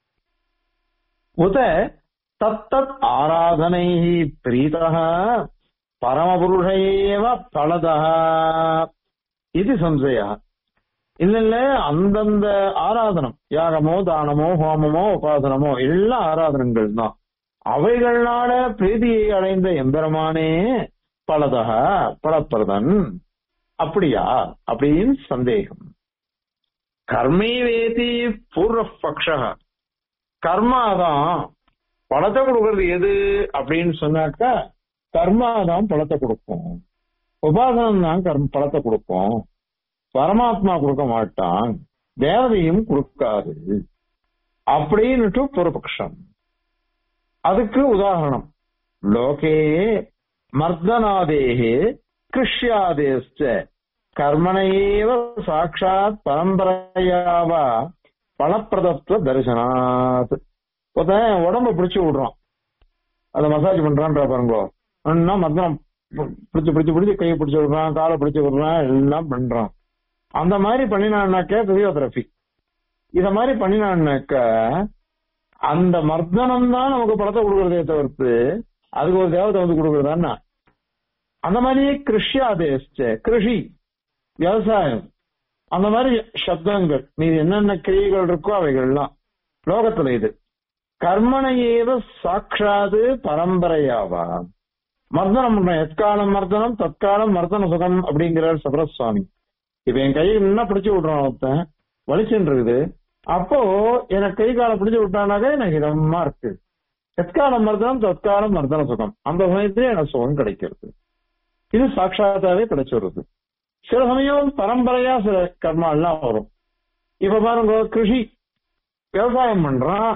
உத தத்தத் ஆராதனை பிரீதः பரமபுருஷேவ பலதா இது சம்சயா இல்ல இல்ல அந்தந்த ஆராதனம் யாகமோ தானமோ ஹோமமோ உபாசனமோ எல்லா ஆராதனங்கள் தான் அவைகள்னால பிரீதியை அடைந்த எம்பெருமானே பலதா பலப்பிரதன் அப்படியா அப்படின்னு சந்தேகம் கர்மே வேதி பூர்வ பக்ஷ கர்மாதான் பழத்தை கொடுக்கறது எது அப்படின்னு சொன்னாக்கா கர்மா தான் பழத்தை கொடுக்கும் உபாசனம் தான் கர்ம பழத்தை கொடுக்கும் பரமாத்மா கொடுக்க மாட்டான் தேவதையும் கொடுக்காது அப்படின்னுட்டு பூர்வபக்ஷம் அதுக்கு உதாரணம் லோகே மர்தனாதேகே கிருஷ்யாதேஸ்ட கர்மணையேவ சாட்சாத் பரம்பரையாவா பலப்பிரதத்துவ தரிசனாத் ஒருத்தன் உடம்ப பிடிச்சு விடுறான் அதை மசாஜ் பண்றான்ற பாருங்க இன்னும் மத்தம் பிடிச்சு பிடிச்சு பிடிச்சு கையை பிடிச்சு விடுறான் காலை பிடிச்சு விடுறான் எல்லாம் பண்றான் அந்த மாதிரி பண்ணினான்னாக்க பிசியோதெரபி இத மாதிரி பண்ணினான்னாக்க அந்த மர்தனம் தான் நமக்கு படத்தை கொடுக்கறதே தவிர்த்து அதுக்கு ஒரு தேவதை வந்து கொடுக்கறதான்னா அந்த மாதிரியே கிருஷ்யாதேஷ்ட கிருஷி விவசாயம் அந்த மாதிரி சப்தங்கள் மீது என்னென்ன கிரியைகள் இருக்கோ அவைகள்லாம் லோகத்துல இது கர்மனையேவ சாட்சாது பரம்பரையாவா மர்தனம் பண்றேன் எத்காலம் மர்தனம் தற்காலம் மர்தன சுகம் அப்படிங்கிறார் சபரசுவாமி இப்ப என் கையை என்ன பிடிச்சு விடுறான் ஒருத்தன் வலிச்சுட்டு இருக்குது அப்போ எனக்கு கை காலை பிடிச்சு விட்டானாக்க எனக்கு இதமா இருக்கு எத்காலம் மர்தனம் தற்காலம் மர்தன சுகம் அந்த சமயத்திலே எனக்கு சுகம் கிடைக்கிறது இது சாட்சாத்தாவே கிடைச்சிடுறது சில சமயம் பரம்பரையா சில கர்மா எல்லாம் வரும் இப்ப பாருங்க கிருஷி விவசாயம் பண்றான்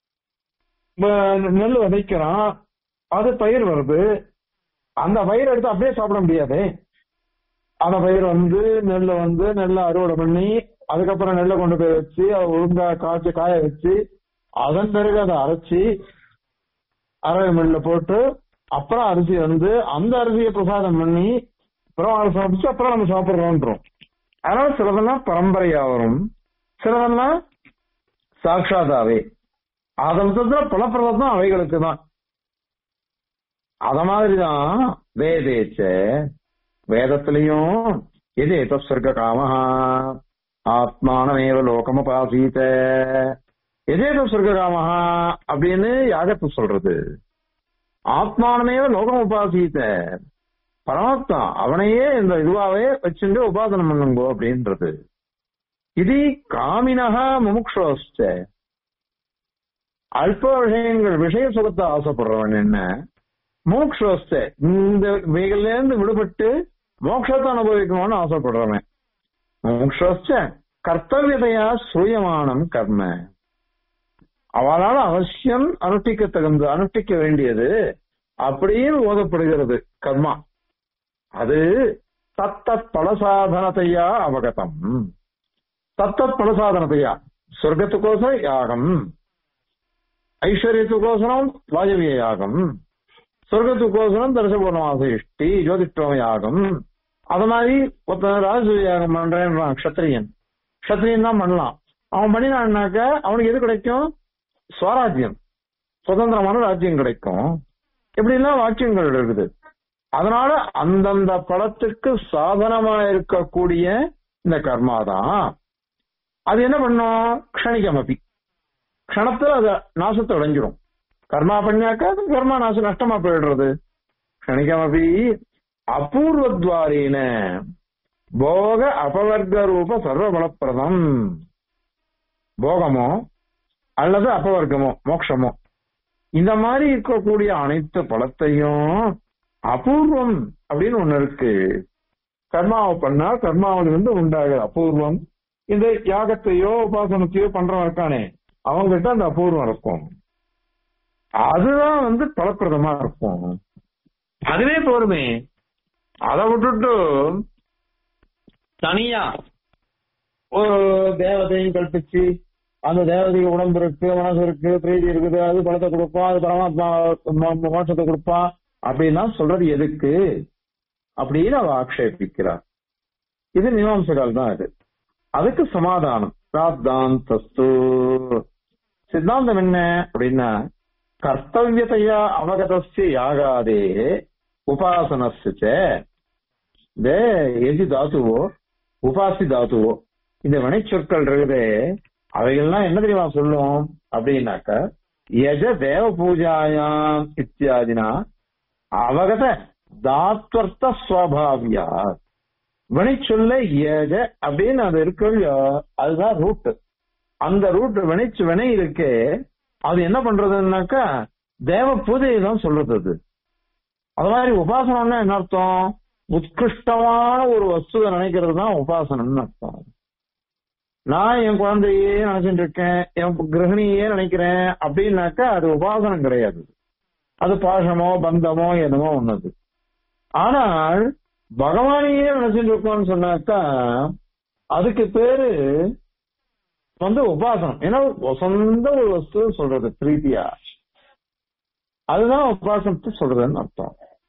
நெல் விதைக்கிறான் அது பயிர் வருது அந்த பயிர் எடுத்து அப்படியே சாப்பிட முடியாது அந்த பயிர் வந்து நெல்லை வந்து நெல்லை அறுவடை பண்ணி அதுக்கப்புறம் நெல்லை கொண்டு போய் வச்சு அதை ஒழுங்கா காய்ச்சி காய வச்சு அதன் பிறகு அதை அரைச்சி அரை மில்ல போட்டு அப்புறம் அரிசி வந்து அந்த அரிசியை பிரசாதம் பண்ணி அப்புறம் அதை சாப்பிட்டு அப்புறம் நம்ம சாப்பிடுறோன்றோம் அதனால சிலதெல்லாம் பரம்பரையா வரும் சிலதெல்லாம் சாட்சாதாவே அதத்துல பலப்பிரதம் அவைகளுக்கு தான் அத மாதிரிதான் வேதேச்ச வேதத்திலையும் எது ஏதோ சொர்க்க காமஹா ஆத்மானமேவ லோகமுபாசீத எதேதோ சொர்க்க காமஹா அப்படின்னு யாகத்தை சொல்றது ஆத்மானமேவ லோகம் உபாசீத பரமாத்மா அவனையே இந்த இதுவாவே வச்சுட்டு உபாசனம் பண்ணுங்கோ அப்படின்றது இது காமினகா முமுக்ஷோஸ்ட அல்ப விஷயங்கள் விஷய சுகத்தை ஆசைப்படுறவன் என்ன மோக்ஷோஸ்த இந்த வேகல இருந்து விடுபட்டு மோட்சத்தை அனுபவிக்கணும்னு ஆசைப்படுறவன் மோக்ஷோஸ்த கர்த்தவியதையா சூயமானம் கர்ம அவளால் அவசியம் அனுஷ்டிக்க தகுந்த அனுஷ்டிக்க வேண்டியது அப்படின்னு ஓதப்படுகிறது கர்மா அது தத்தத் பலசாதனத்தையா அவகதம் தத்தத் பலசாதனத்தையா சொர்க்கத்துக்கோசம் யாகம் ஐஸ்வர்யத்துக்கோசரம் வாஜவிய யாகம் சொர்க்கத்துக்கோசரம் தரிசபூர்ணமாச இஷ்டி ஜோதிஷ்டோம யாகம் அது மாதிரி ஒருத்தன் ராஜசூய யாகம் பண்றேன் க்ஷத்ரியன் க்ஷத்ரியன் தான் பண்ணலாம் அவன் பண்ணினான்னாக்க அவனுக்கு எது கிடைக்கும் ஸ்வராஜ்யம் சுதந்திரமான ராஜ்யம் கிடைக்கும் இப்படி எல்லாம் வாக்கியங்கள் இருக்குது அதனால அந்தந்த படத்துக்கு சாதனமா இருக்கக்கூடிய இந்த கர்மா தான் அது என்ன பண்ணும் க்ஷணிகமபி க்ஷணத்துல அது நாசத்தை அடைஞ்சிரும் கர்மா பண்ணியாக்கா அது கர்மா நாசம் நஷ்டமா போயிடுறது க்ஷணிகமபி அபூர்வத்வாரீன போக அபவர்க்க ரூப சர்வ பலப்பிரதம் போகமோ அல்லது அபவர்க்கமோ மோட்சமோ இந்த மாதிரி இருக்கக்கூடிய அனைத்து பலத்தையும் அபூர்வம் அப்படின்னு ஒண்ணு இருக்கு கர்மாவை பண்ணா கர்மாவில் இருந்து உண்டாகுது அபூர்வம் இந்த யாகத்தையோ உபாசனத்தையோ பண்றவன் இருக்கானே அவங்ககிட்ட அந்த அபூர்வம் இருக்கும் அதுதான் வந்து பலப்பிரதமா இருக்கும் அதுவே போருமே அதை விட்டுட்டு தனியா ஒரு தேவதையும் கல்பிச்சு அந்த தேவதைக்கு உடம்பு இருக்கு மனசு இருக்கு பிரீதி இருக்குது அது பலத்தை கொடுப்பான் அது பரமாத்மா மோ- மோட்சத்தை கொடுப்பான் அப்படின்னா சொல்றது எதுக்கு அப்படின்னு அவ ஆக்ஷேபிக்கிறார் இது மீமாம்சகால் தான் இது அதுக்கு சமாதானம் பிராப்தாந்தஸ்து சித்தாந்தம் என்ன அப்படின்னா கர்த்தவியதையா அவகதஸ்ய யாகாதே உபாசனஸ்ய இந்த எதி தாத்துவோ உபாசி தாத்துவோ இந்த வினைச்சொற்கள் இருக்குதே அவைகள்லாம் என்ன தெரியுமா சொல்லும் அப்படின்னாக்க யஜ தேவ பூஜாயாம் இத்தியாதினா அவகத தாத்வர்த்த ஸ்வபாவியா வினைச்சொல்ல யஜ அப்படின்னு அது இருக்கு இல்லையோ, அதுதான் ரூட் அந்த ரூட் வினைச்சு வினை இருக்கே அது என்ன பண்றதுன்னாக்கா தேவ பூஜையை தான் சொல்றது அது அது மாதிரி உபாசனம்னா என்ன அர்த்தம் உத்கிருஷ்டமான ஒரு வஸ்துவை நினைக்கிறது தான் உபாசனம்னு அர்த்தம் நான் என் குழந்தையே நினைச்சிட்டு இருக்கேன் என் கிரகணியே நினைக்கிறேன் அப்படின்னாக்கா அது உபாசனம் கிடையாது அது பாசமோ பந்தமோ என்னமோ ஒண்ணது ஆனால் பகவானையே நினைச்சிட்டு இருக்கோம்னு சொன்னாக்கா அதுக்கு பேரு வந்து உபாசனம் ஏன்னா சொந்த ஒரு வஸ்து சொல்றது பிரீத்தியா அதுதான் உபாசனத்தை சொல்றதுன்னு அர்த்தம்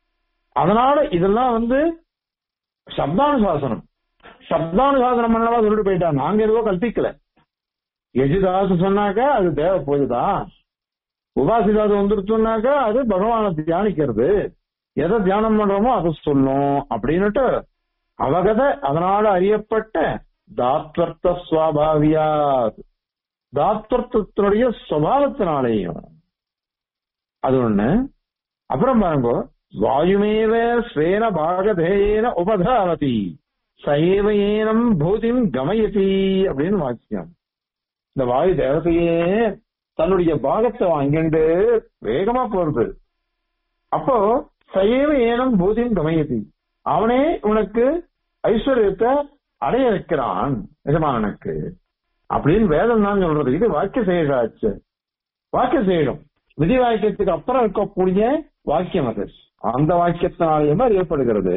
அதனால இதெல்லாம் வந்து சப்தானுசாசனம் சப்தானுசாசனம் பண்ணவா சொல்லிட்டு போயிட்டா நாங்க எதுவோ கல்பிக்கல எஜுதாசு சொன்னாக்கா அது தேவ பூஜைதான் உபாசிதாது வந்துருச்சுனாக்கா அது பகவானை தியானிக்கிறது எதை தியானம் பண்றோமோ அதை சொல்லும் அப்படின்னுட்டு அவகத அதனால அறியப்பட்ட தாத்வர்த்த சுவாபாவியா தாத்வர்த்தத்தினுடைய சுவாவத்தினாலேயும் அது ஒண்ணு அப்புறம் பாருங்க வாயுமேவ ஸ்வேன பாகதேன உபதாவதி சைவ ஏனம் பூதிம் கமயதி அப்படின்னு வாக்கியம் இந்த வாயு தேவதையே தன்னுடைய பாகத்தை வாங்கிண்டு வேகமா போறது அப்போ சைவ ஏனம் பூதிம் கமயதி அவனே உனக்கு ஐஸ்வர்யத்தை அடைய வைக்கிறான் எஜமானனுக்கு அப்படின்னு வேதம் தான் சொல்றது இது வாக்கிய செயலாச்சு வாக்கிய செயலும் விதி வாக்கியத்துக்கு அப்புறம் இருக்கக்கூடிய வாக்கியம் அது அந்த வாக்கியத்தினாலேயுமே ஏற்படுகிறது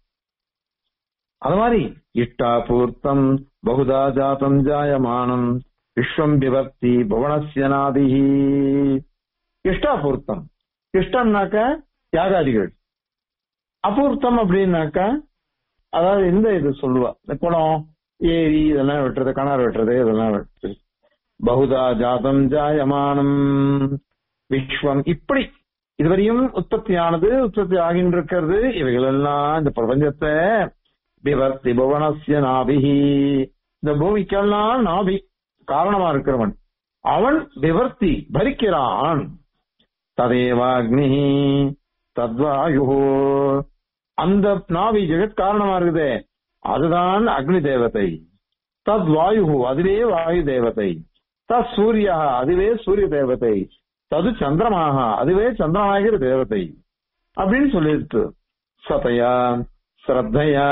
அது மாதிரி இஷ்டா பூர்த்தம் பகுதா ஜாத்தம் ஜாயமானம் விஸ்வம் விபக்தி புவனசியனாதிஹி இஷ்டா பூர்த்தம் இஷ்டம்னாக்க தியாகாதிகள் அபூர்த்தம் அப்படின்னாக்கா அதாவது இந்த இது சொல்லுவா இந்த குளம் ஏரி இதெல்லாம் வெட்டுறது கிணறு வெட்டுறது இதெல்லாம் வெட்டுறது பகுதா ஜாதம் ஜாயமானம் விஸ்வம் இப்படி இதுவரையும் உற்பத்தியானது உற்பத்தி ஆகின்ற இருக்கிறது இவைகள் எல்லாம் இந்த பிரபஞ்சத்தை விவர்த்தி புவனசிய நாபிகி இந்த பூமிக்கெல்லாம் நாபி காரணமா இருக்கிறவன் அவன் விவர்த்தி பரிக்கிறான் ததேவாக்னி தத்வாயு அந்த நாவி ஜெகத் காரணமா இருக்குதே அதுதான் அக்னி தேவதை தத் வாயு அதுவே வாயு தேவதை தத் சூரியா அதுவே சூரிய தேவதை தது சந்திரமாக அதுவே சந்திரமாகிற தேவதை அப்படின்னு சொல்லிட்டு சதையா ஸ்ரத்தையா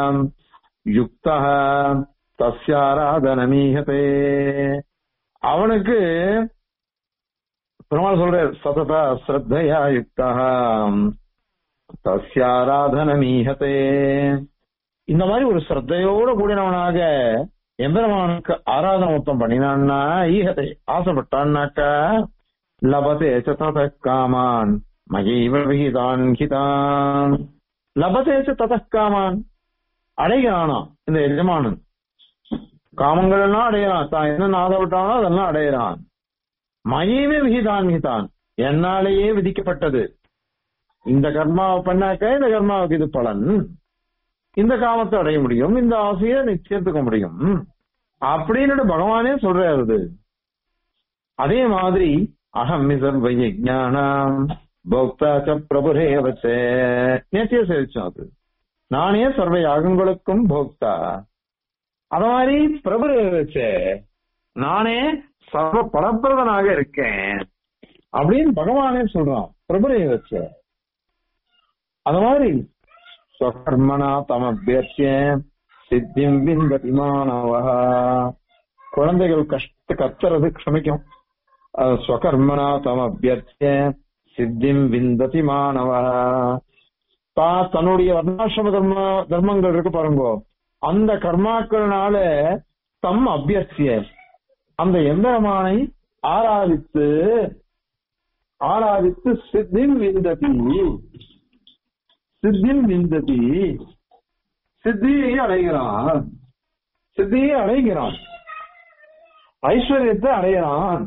யுக்தா தஸ்யாராதனமீகதே அவனுக்கு பெருமாள் சொல்ற சததா ஸ்ரத்தையா யுக்தா தஸ்யாராதனமீகதே இந்த மாதிரி ஒரு ஸ்ரத்தையோட கூடினவனாக எம்பெருமானுக்கு ஆராதனை மொத்தம் பண்ணினான்னா ஈகத்தை ஆசைப்பட்டான்னாக்கா லபதே சத காமான் மயைவ விகிதான் ஹிதான் லபதே சத காமான் அடைகிறானா இந்த எஜமானன் காமங்கள் எல்லாம் அடையறான் தான் என்ன ஆசைப்பட்டானோ அதெல்லாம் அடையறான் மயைவே விகிதான் ஹிதான் என்னாலேயே விதிக்கப்பட்டது இந்த கர்மாவை பண்ணாக்க இந்த கர்மாவுக்கு இது பலன் இந்த காமத்தை அடைய முடியும் இந்த ஆசையை நிச்சயத்துக்க முடியும் அப்படின்னு பகவானே சொல்றாரு அதே மாதிரி அகம் சர்வ யஜானாம் போக்தா ச பிரபுரே வச்சே நேற்றைய சேவிச்சோம் அது நானே சர்வ யாகங்களுக்கும் போக்தா அத மாதிரி பிரபுரே வச்சே நானே சர்வ பலப்பிரதனாக இருக்கேன் அப்படின்னு பகவானே சொல்றான் பிரபுரே வச்சே அது மாதிரி ஸ்வகர்மனா தமபியர்த்திய சித்திம் விந்ததி மாணவா குழந்தைகள் கஷ்ட கத்துறது க்ஷமிக்கும் அது ஸ்வகர்மனா தமபியர்த்திய சித்திம் விந்ததி மாணவா தா தன்னுடைய வர்ணாசிரம தர்ம தர்மங்கள் இருக்கு பாருங்க அந்த கர்மாக்கள்னால தம் அபியர்த்திய அந்த எந்திரமானை ஆராதித்து ஆராதித்து சித்திம் விந்ததி சித்திம் விந்ததி சித்தியை அடைகிறான் சித்தியை அடைகிறான் ஐஸ்வர்யத்தை அடையறான்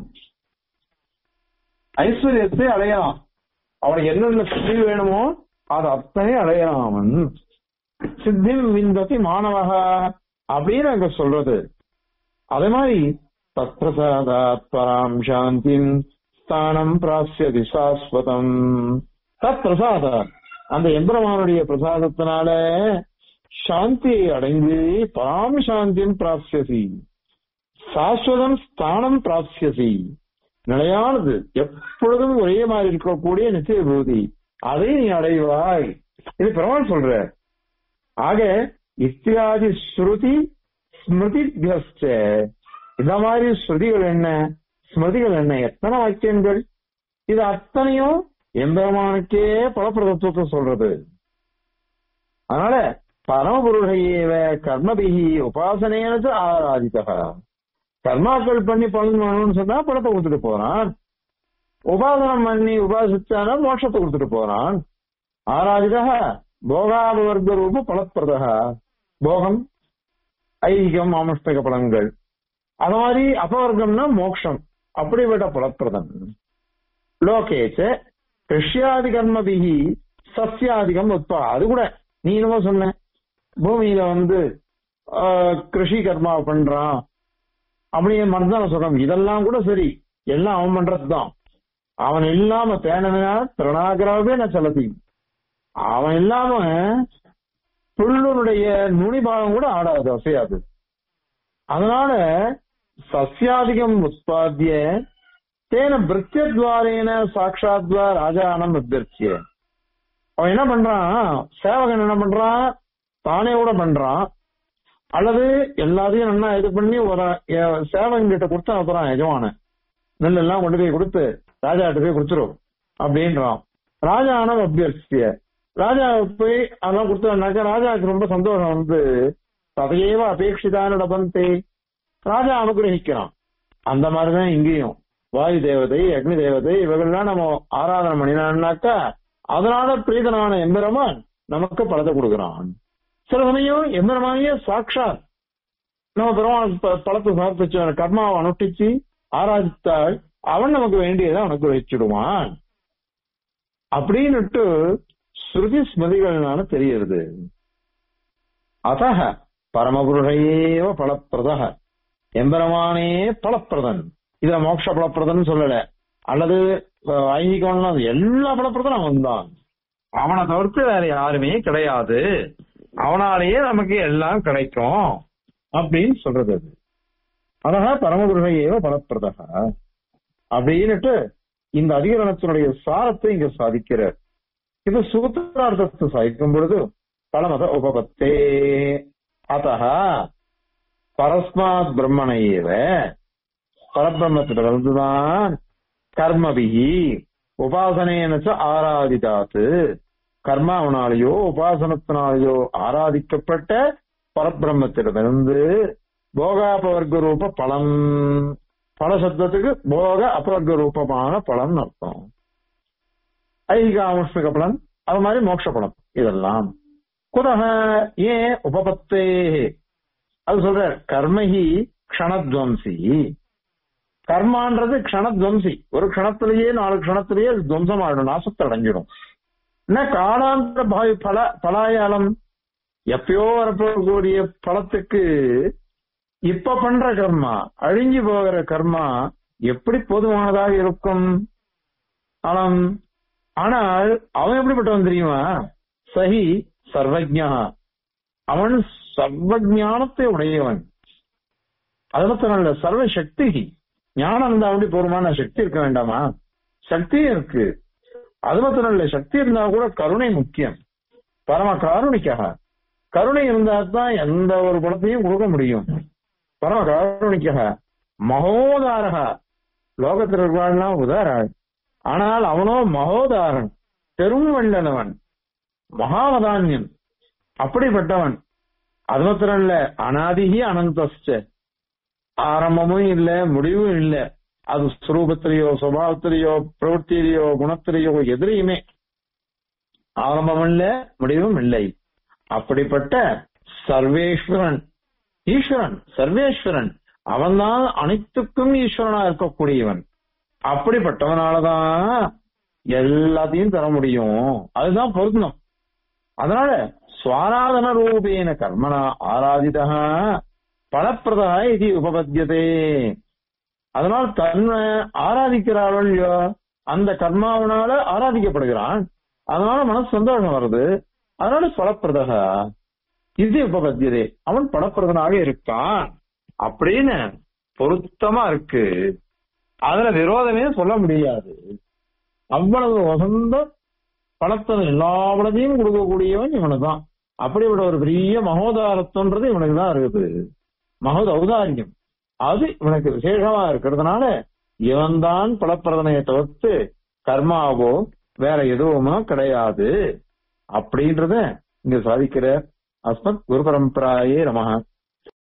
ஐஸ்வர்யத்தை அடையறான் அவனுக்கு என்னென்ன சித்தி வேணுமோ அது அத்தனை அடையறான் அவன் சித்திம் விந்ததி மாணவக அப்படின்னு அங்க சொல்றது அதே மாதிரி தத்பிரசாதாத் பராம் சாந்திம் ஸ்தானம் பிராசியதி சாஸ்வதம் தத் பிரசாதாத் அந்த எம்பெருமானுடைய பிரசாதத்தினால சாந்தியை அடைந்து பராம் சாந்தியும் பிராப்சியசி சாஸ்வதம் ஸ்தானம் பிராப்சியசி நிலையானது எப்பொழுதும் ஒரே மாதிரி இருக்கக்கூடிய நிச்சய பூதி அதை நீ அடைவாய் இது பெருமாள் சொல்ற ஆக இத்தியாதி ஸ்ருதி ஸ்மிருதிபியஸ்ட இந்த மாதிரி ஸ்ருதிகள் என்ன ஸ்மிருதிகள் என்ன எத்தனை வாக்கியங்கள் இது அத்தனையும் எம்பெருமானுக்கே பலப்பிரதத்துவத்தை சொல்றது அதனால பரமபுருஷையேவ கர்மபிகி உபாசனையானது ஆராதித்தக கர்மாக்கள் பண்ணி பலன் பண்ணணும்னு சொன்னா பணத்தை கொடுத்துட்டு போறான் உபாசனம் பண்ணி உபாசிச்சானா மோட்சத்தை கொடுத்துட்டு போறான் ஆராதிதா போகாபவர்க்க ரூப பலப்பிரதா போகம் ஐகியம் ஆமஸ்தக பலன்கள் அது மாதிரி அபவர்க்கம்னா மோட்சம் அப்படிப்பட்ட பலப்பிரதம் லோகேச்ச கிருஷ்யாதி கர்மபிகி சஸ்யாதிகம் உற்பா அது கூட நீ என்னமோ சொன்ன பூமியில வந்து ஆஹ், கிருஷி கர்மா பண்றான் அப்படிங்கிற மாதிரி தான் நான் சொல்றேன் இதெல்லாம் கூட சரி எல்லாம் அவன் பண்றதுதான் அவன் இல்லாம தேனவினா திரணாகராகவே நான் செல்லத்தி அவன் இல்லாம புல்லுனுடைய நுனி பாகம் கூட ஆடாது அசையாது அதனால சஸ்யாதிகம் உற்பத்திய தேன பிருத்தியத்வாரேன சாட்சாத்வா ராஜானம் அபியர்த்திய அவன் என்ன பண்றான் சேவகன் என்ன பண்றான் தானே கூட பண்றான் அல்லது எல்லாத்தையும் நல்லா இது பண்ணி ஒரு எ- சேவகன் கிட்ட கொடுத்து அனுப்புறான் எஜமான நெல் எல்லாம் கொண்டு போய் கொடுத்து ராஜா கிட்ட போய் கொடுத்துரும் அப்படின்றான் ராஜானம் அபியர்த்திய ராஜா போய் அதெல்லாம் கொடுத்தாருனாக்கா ராஜாவுக்கு ரொம்ப சந்தோஷம் வந்து ததையேவ அபேட்சிதான லபந்தே ராஜா அனுகிரகிக்கிறான் அந்த மாதிரிதான் இங்கேயும் வாயு தேவதை அக்னி தேவதை இவர்கள்லாம் நம்ம ஆராதனை பண்ணினான்னாக்கா அதனால பிரீதனான எம்பெருமான் நமக்கு பலத்தை கொடுக்கிறான் சில சமயம் எம்பெருமானையே சாட்சாத் நம்ம பெருமாள் ப- பலத்தை சமர்ப்பிச்சு கர்மாவை அனுஷ்டிச்சு ஆராதித்தால் அவன் நமக்கு வேண்டியதை அனுகிரகிச்சிடுவான் அப்படின்னுட்டு ஸ்ருதி ஸ்மிருதிகள்னால தெரியுது அத பரமபுருஷையேவ பலப்பிரத எம்பெருமானே பலப்பிரதன் இத மோட்ச பலப்பிரதன் சொல்லல அல்லது அஹ், ஐகிகம்லாம் எல்லா பலப்பிரதனும் அவன் தான் அவனை தவிர்த்து வேற யாருமே கிடையாது அவனாலேயே நமக்கு எல்லாம் கிடைக்கும் அப்படின்னு சொல்றது அது அதாக பரமபுருஷையேவ பலப்பிரதக அப்படின்னுட்டு இந்த அதிகரணத்தினுடைய சாரத்தை இங்க சாதிக்கிறார் இது சூத்திரார்த்தத்தை சாதிக்கும் பொழுது பலமத உபபத்தே அத்த பரஸ்மாத் பிரம்மணையேவ பரபிரம்மத்திலிருந்துதான் கர்மபிகி உபாசனேன ச ஆராதிதாத்து கர்மாவனாலேயோ உபாசனத்தினாலேயோ ஆராதிக்கப்பட்ட பரபிரம்மத்திடமிருந்து போகாபவர்க்க ரூப பலம் பல சப்தத்துக்கு போக அபவர்க்க ரூபமான பலன் அர்த்தம் ஐகாமுஷ்மிக பலன் அது மாதிரி மோட்ச பலம் இதெல்லாம் குதக ஏன் உபபத்தே அது சொல்ற கர்மஹி க்ஷணத்வம்சி கர்மான்றது க்ஷணத்வம்சி ஒரு க்ஷணத்திலேயே நாலு க்ஷணத்திலேயே அது துவம்சம் ஆயிடும் நாசத்தை அடைஞ்சிடும் என்ன காலாந்திர பாவி பல பலாயாலம் எப்பயோ வரப்போகக்கூடிய பழத்துக்கு இப்ப பண்ற கர்மா அழிஞ்சு போகிற கர்மா எப்படி போதுமானதாக இருக்கும் ஆனாம் ஆனால் அவன் எப்படிப்பட்டவன் தெரியுமா சஹி சர்வஜா அவன் சர்வஜானத்தை உடையவன் அது மட்டும் இல்ல சர்வ சக்தி ஞானம் இருந்தா அப்படி போருமான சக்தி இருக்க வேண்டாமா சக்தியும் இருக்கு அது மட்டும் இல்ல சக்தி இருந்தா கூட கருணை முக்கியம் பரம காருணிக்காக கருணை இருந்தா தான் எந்த ஒரு படத்தையும் கொடுக்க முடியும் பரம காருணிக்காக மகோதாரக லோகத்தில் இருக்கலாம் உதாரண ஆனால் அவனோ மகோதாரன் பெரும் வல்லனவன் மகாவதான்யன் அப்படிப்பட்டவன் அது மாத்திரம் இல்ல அனாதிகி அனந்தஸ்ட ஆரம்பமும் இல்ல முடிவும் இல்ல அது ஸ்வரூபத்திலேயோ சுபாவத்திலேயோ பிரவൃத்தியிலேயோ குணத்திலேயோ எதிரையுமே ஆரம்பம் இல்ல முடிவும் இல்லை அப்படிப்பட்ட சர்வேஸ்வரன் ஈஸ்வரன் சர்வேஸ்வரன் அவன்தான் அனைத்துக்கும் ஈஸ்வரனா இருக்கக்கூடியவன் அப்படிப்பட்டவனாலதான் எல்லாத்தையும் தர முடியும் அதுதான் பொருத்தம் அதனால சுவாராதன ரூபேன கர்மனா ஆராதிதா பலப்பிரதா இது உபபத்தியதே அதனால் தன்னை ஆராதிக்கிறார்கள் இல்லையோ அந்த கர்மாவனால ஆராதிக்கப்படுகிறான் அதனால மனசு சந்தோஷம் வருது அதனால பலப்பிரதக இது உபபத்தியதே அவன் பலப்பிரதனாக இருக்கான் அப்படின்னு பொருத்தமா இருக்கு அதுல விரோதமே சொல்ல முடியாது அவ்வளவு வசந்த பணத்தை எல்லா பணத்தையும் கொடுக்கக்கூடியவன் இவனுதான் அப்படிப்பட்ட ஒரு பெரிய மகோதாரத்தன்றது இவனுக்கு தான் இருக்குது மகோத ஔதாரியம் அது இவனுக்கு விசேஷமா இருக்கிறதுனால இவன்தான் பலப்பிரதனையை தவிர்த்து கர்மாவோ வேற எதுவுமோ கிடையாது அப்படின்றத இங்க சாதிக்கிற அஸ்மத் குரு பரம்பராயே நமக